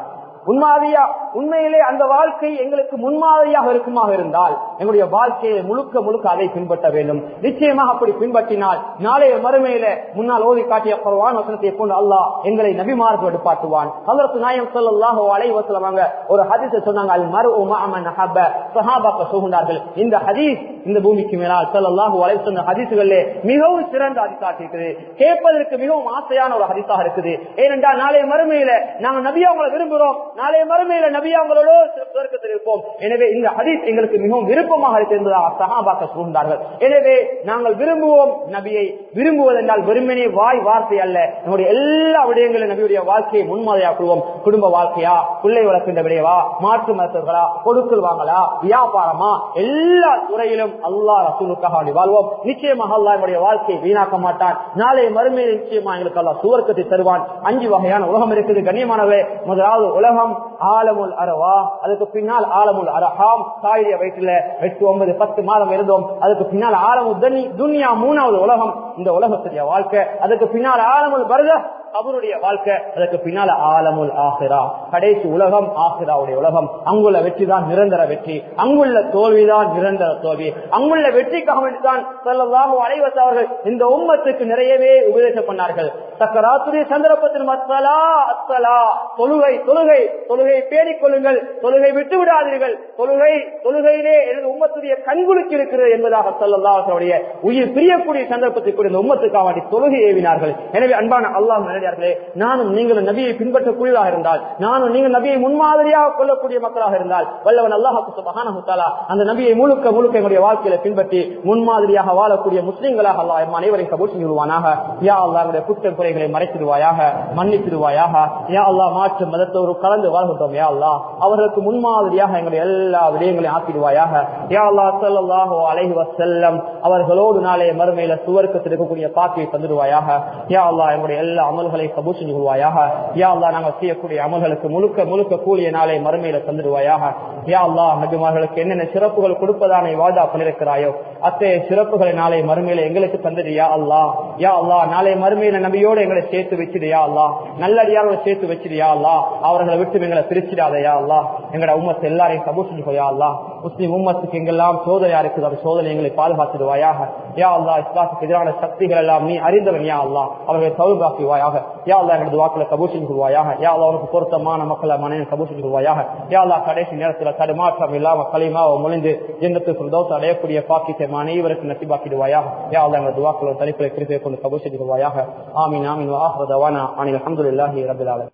முன்மாதிரியா உண்மையிலே அந்த வாழ்க்கை எங்களுக்கு முன்மாதிரியாக இருக்குமாக இருந்தால் எங்களுடைய வாழ்க்கையை முழுக்க முழுக்க அதை பின்பற்ற வேண்டும் நிச்சயமாக அப்படி பின்பற்றினால் நாளைய மறுமையில முன்னால் ஓதி காட்டிய குர்ஆன் வசனத்தை கொண்டு அல்லாஹ் எங்களை நபிமார்கள் எடுப்பாட்டுவான் அதற்கு நாயம் சொல்லல்லாஹோ அலைவசலமாங்க ஒரு ஹதீஸை சொன்னாங்க அல் மரு உமன் ஹப்ப சஹாபாக்க சொல்கின்றார்கள் இந்த ஹதீஸ் இந்த பூமிக்கு மேலால் சொல்லல்லாஹு அலை சொன்ன ஹதீசுகளிலே மிகவும் சிறந்த ஹதீஸாக இருக்குது கேட்பதற்கு மிகவும் ஆசையான ஒரு ஹதீஸாக இருக்குது ஏனென்றால் நாளைய மறுமையில நாங்க நபியா உங்களை விரும்புகிறோம் நாளைய மறுமையில நபியா உங்களோட சுவர்க்கத்தில் இருப்போம் எனவே இந்த ஹதீஸ் எங்களுக்கு மிகவும் விருப்பமாக இருக்கு என்பதாக சஹாபாக்க சொல்கின்றார்கள் எனவே நாங்கள் விரும்புவோம் நபியை விரும்புவதென்றால் வெறுமனே வாய் வார்த்தை அல்ல நம்முடைய எல்லா விடயங்களும் நபியுடைய வாழ்க்கையை முன்மாதிரியாக்குவோம் குடும்ப வாழ்க்கையா பிள்ளை வளர்க்கின்ற விடையவா மாற்று மருத்துவர்களா கொடுக்கல் வாங்கலா வியாபாரமா எல்லா துறையிலும் அல்லாஹ் ரசூலுக்காக வேண்டி வாழ்வோம் நிச்சயமாக அல்லாஹ் நம்முடைய வாழ்க்கையை வீணாக்க மாட்டான் நாளை மறுமையில் நிச்சயமா எங்களுக்கு அல்லாஹ் சுவர்க்கத்தை தருவான் அஞ்சு வகையான உலகம் இருக்குது கண்ணியமானவே முதலாவது உலகம் ஆலமுல் அரவா அதுக்கு பின்னால் ஆலமுல் அரஹாம் தாயுடைய வயிற்றுல எட்டு ஒன்பது பத்து மாதம் இருந்தோம் அதுக்கு பின்னால் ஆலமு துன்யா மூணாவது உலகம் இந்த உலகத்துடைய வாழ்க்கை அதுக்கு பின்னால் ஆலமுல் பரத அவருடைய வாழ்க்கை அதற்கு பின்னால ஆலமுல் ஆசிரா கடைசி உலகம் ஆசிராவுடைய உலகம் அங்குள்ள வெற்றி தான் நிரந்தர வெற்றி அங்குள்ள தோல்விதான் நிரந்தர தோல்வி அங்குள்ள வெற்றிக்காக வேண்டிதான் சொல்லலாக அனைவச அவர்கள் இந்த உம்மத்துக்கு நிறையவே உபதேசம் பண்ணார்கள் சக்கராத்துடைய சந்தர்ப்பத்தில் மத்தலா அத்தலா தொழுகை தொழுகை தொழுகை பேணிக் கொள்ளுங்கள் தொழுகை விட்டு விடாதீர்கள் தொழுகை தொழுகையிலே எனது உம்மத்துடைய கண்குலுக்கு இருக்கிறது என்பதாக சொல்லலாம் அவர்களுடைய உயிர் பிரியக்கூடிய சந்தர்ப்பத்திற்கு இந்த உம்மத்துக்காக வேண்டி தொழுகை ஏவினார்கள் எனவே அன்பான அல்லாஹ் நல்லடியார்களே நானும் நீங்களும் நபியை பின்பற்றக்கூடியதாக இருந்தால் நானும் நீங்கள் நபியை முன்மாதிரியாக கொள்ளக்கூடிய மக்களாக இருந்தால் வல்லவன் அல்லாஹு மகானஹுத்தாலா அந்த நபியை முழுக்க முழுக்க எங்களுடைய வாழ்க்கையில பின்பற்றி முன்மாதிரியாக வாழக்கூடிய முஸ்லீம்களாக அல்லாஹ் எம் அனைவரையும் கபூர் செய்வானாக யா அல்லாஹ் எங்களுடைய குற்றம் குறைகளை மறைத்திடுவாயாக மன்னித்திடுவாயாக யா அல்லாஹ் மாற்று மதத்தோடு கலந்து வாழ்கின்றோம் யா அல்லாஹ் அவர்களுக்கு முன்மாதிரியாக எங்களுடைய எல்லா விடயங்களையும் ஆக்கிடுவாயாக யா அல்லாஹ் ஸல்லல்லாஹு அலைஹி வஸல்லம் அவர்களோடு நாளே மறுமையில சுவர்க்கத்தில் இருக்கக்கூடிய பாக்கியை தந்துடுவாயாக யா அல்லாஹ் எங்களுடைய எல்லா அமல்களை கபூர் செஞ்சு கொள்வாயாக யா அல்லாஹ் நாங்கள் செய்யக்கூடிய அமல்களுக்கு முழுக்க முழுக்க கூலிய நாளை மறுமையில தந்துடுவாயாக யா அல்லாஹ் நபிமார்களுக்கு என்னென்ன சிறப்புகள் கொடுப்பதான வாதா பண்ணிருக்கிறாயோ அத்தகைய சிறப்புகளை நாளை மறுமையில எங்களுக்கு தந்தது யா அல்லாஹ் யா அல்லாஹ் நாளை மறுமையில நபியோடு எங்களை சேர்த்து வச்சிடு யா அல்லாஹ் நல்லடியாரோட சேர்த்து வச்சிடு யா அல்லாஹ் அவர்களை விட்டு எங்களை பிரிச்சிடாத யா அல்லாஹ் எங்களோட உம்மத்தை எல்லாரையும் கபூர் செஞ்சு யா அல்லாஹ் முஸ்லிம் உம்மத்துக்கு எங்கெல்லாம் சோதனையா இருக்குது அந்த சோதனை எங்களை பாதுகாத்துடுவாயாக யா அல்லாஹ் இஸ்லாத்துக்கு எதிரான சக்திகள் எல்லாம் நீ அறிந்தவன் யா அல்லாஹ் அவர்களை சௌபாக்குவாயாக யா அல்லாஹ் எங்களது வாக்குல கபூர் செஞ்சு கொள்வாயாக யா அல்லாஹ் உனக்கு பொருத்தமான மக்களை மனைவி கபூர் செஞ்சு கொள்வாயாக யா அல்லாஹ் கடைசி நேரத்துல தடுமாற்றம் இல்லாம களிமாவை முழிந்து ஜென்னத்து சுல்தோஸ் அடையக்கூடிய பாக்கியத்தை அனைவருக்கு நசிபாக்கிடுவாயாக யா அல்லாஹ் எங்களது வாக்குல தனிப்பை குறிப்பை கொண்டு கபூர் செஞ்சு கொள்வாயாக ஆமீன் ஆமீன் வாஹ் தவானா அனில் அஹமதுல்லாஹி ரபில் ஆலமீன்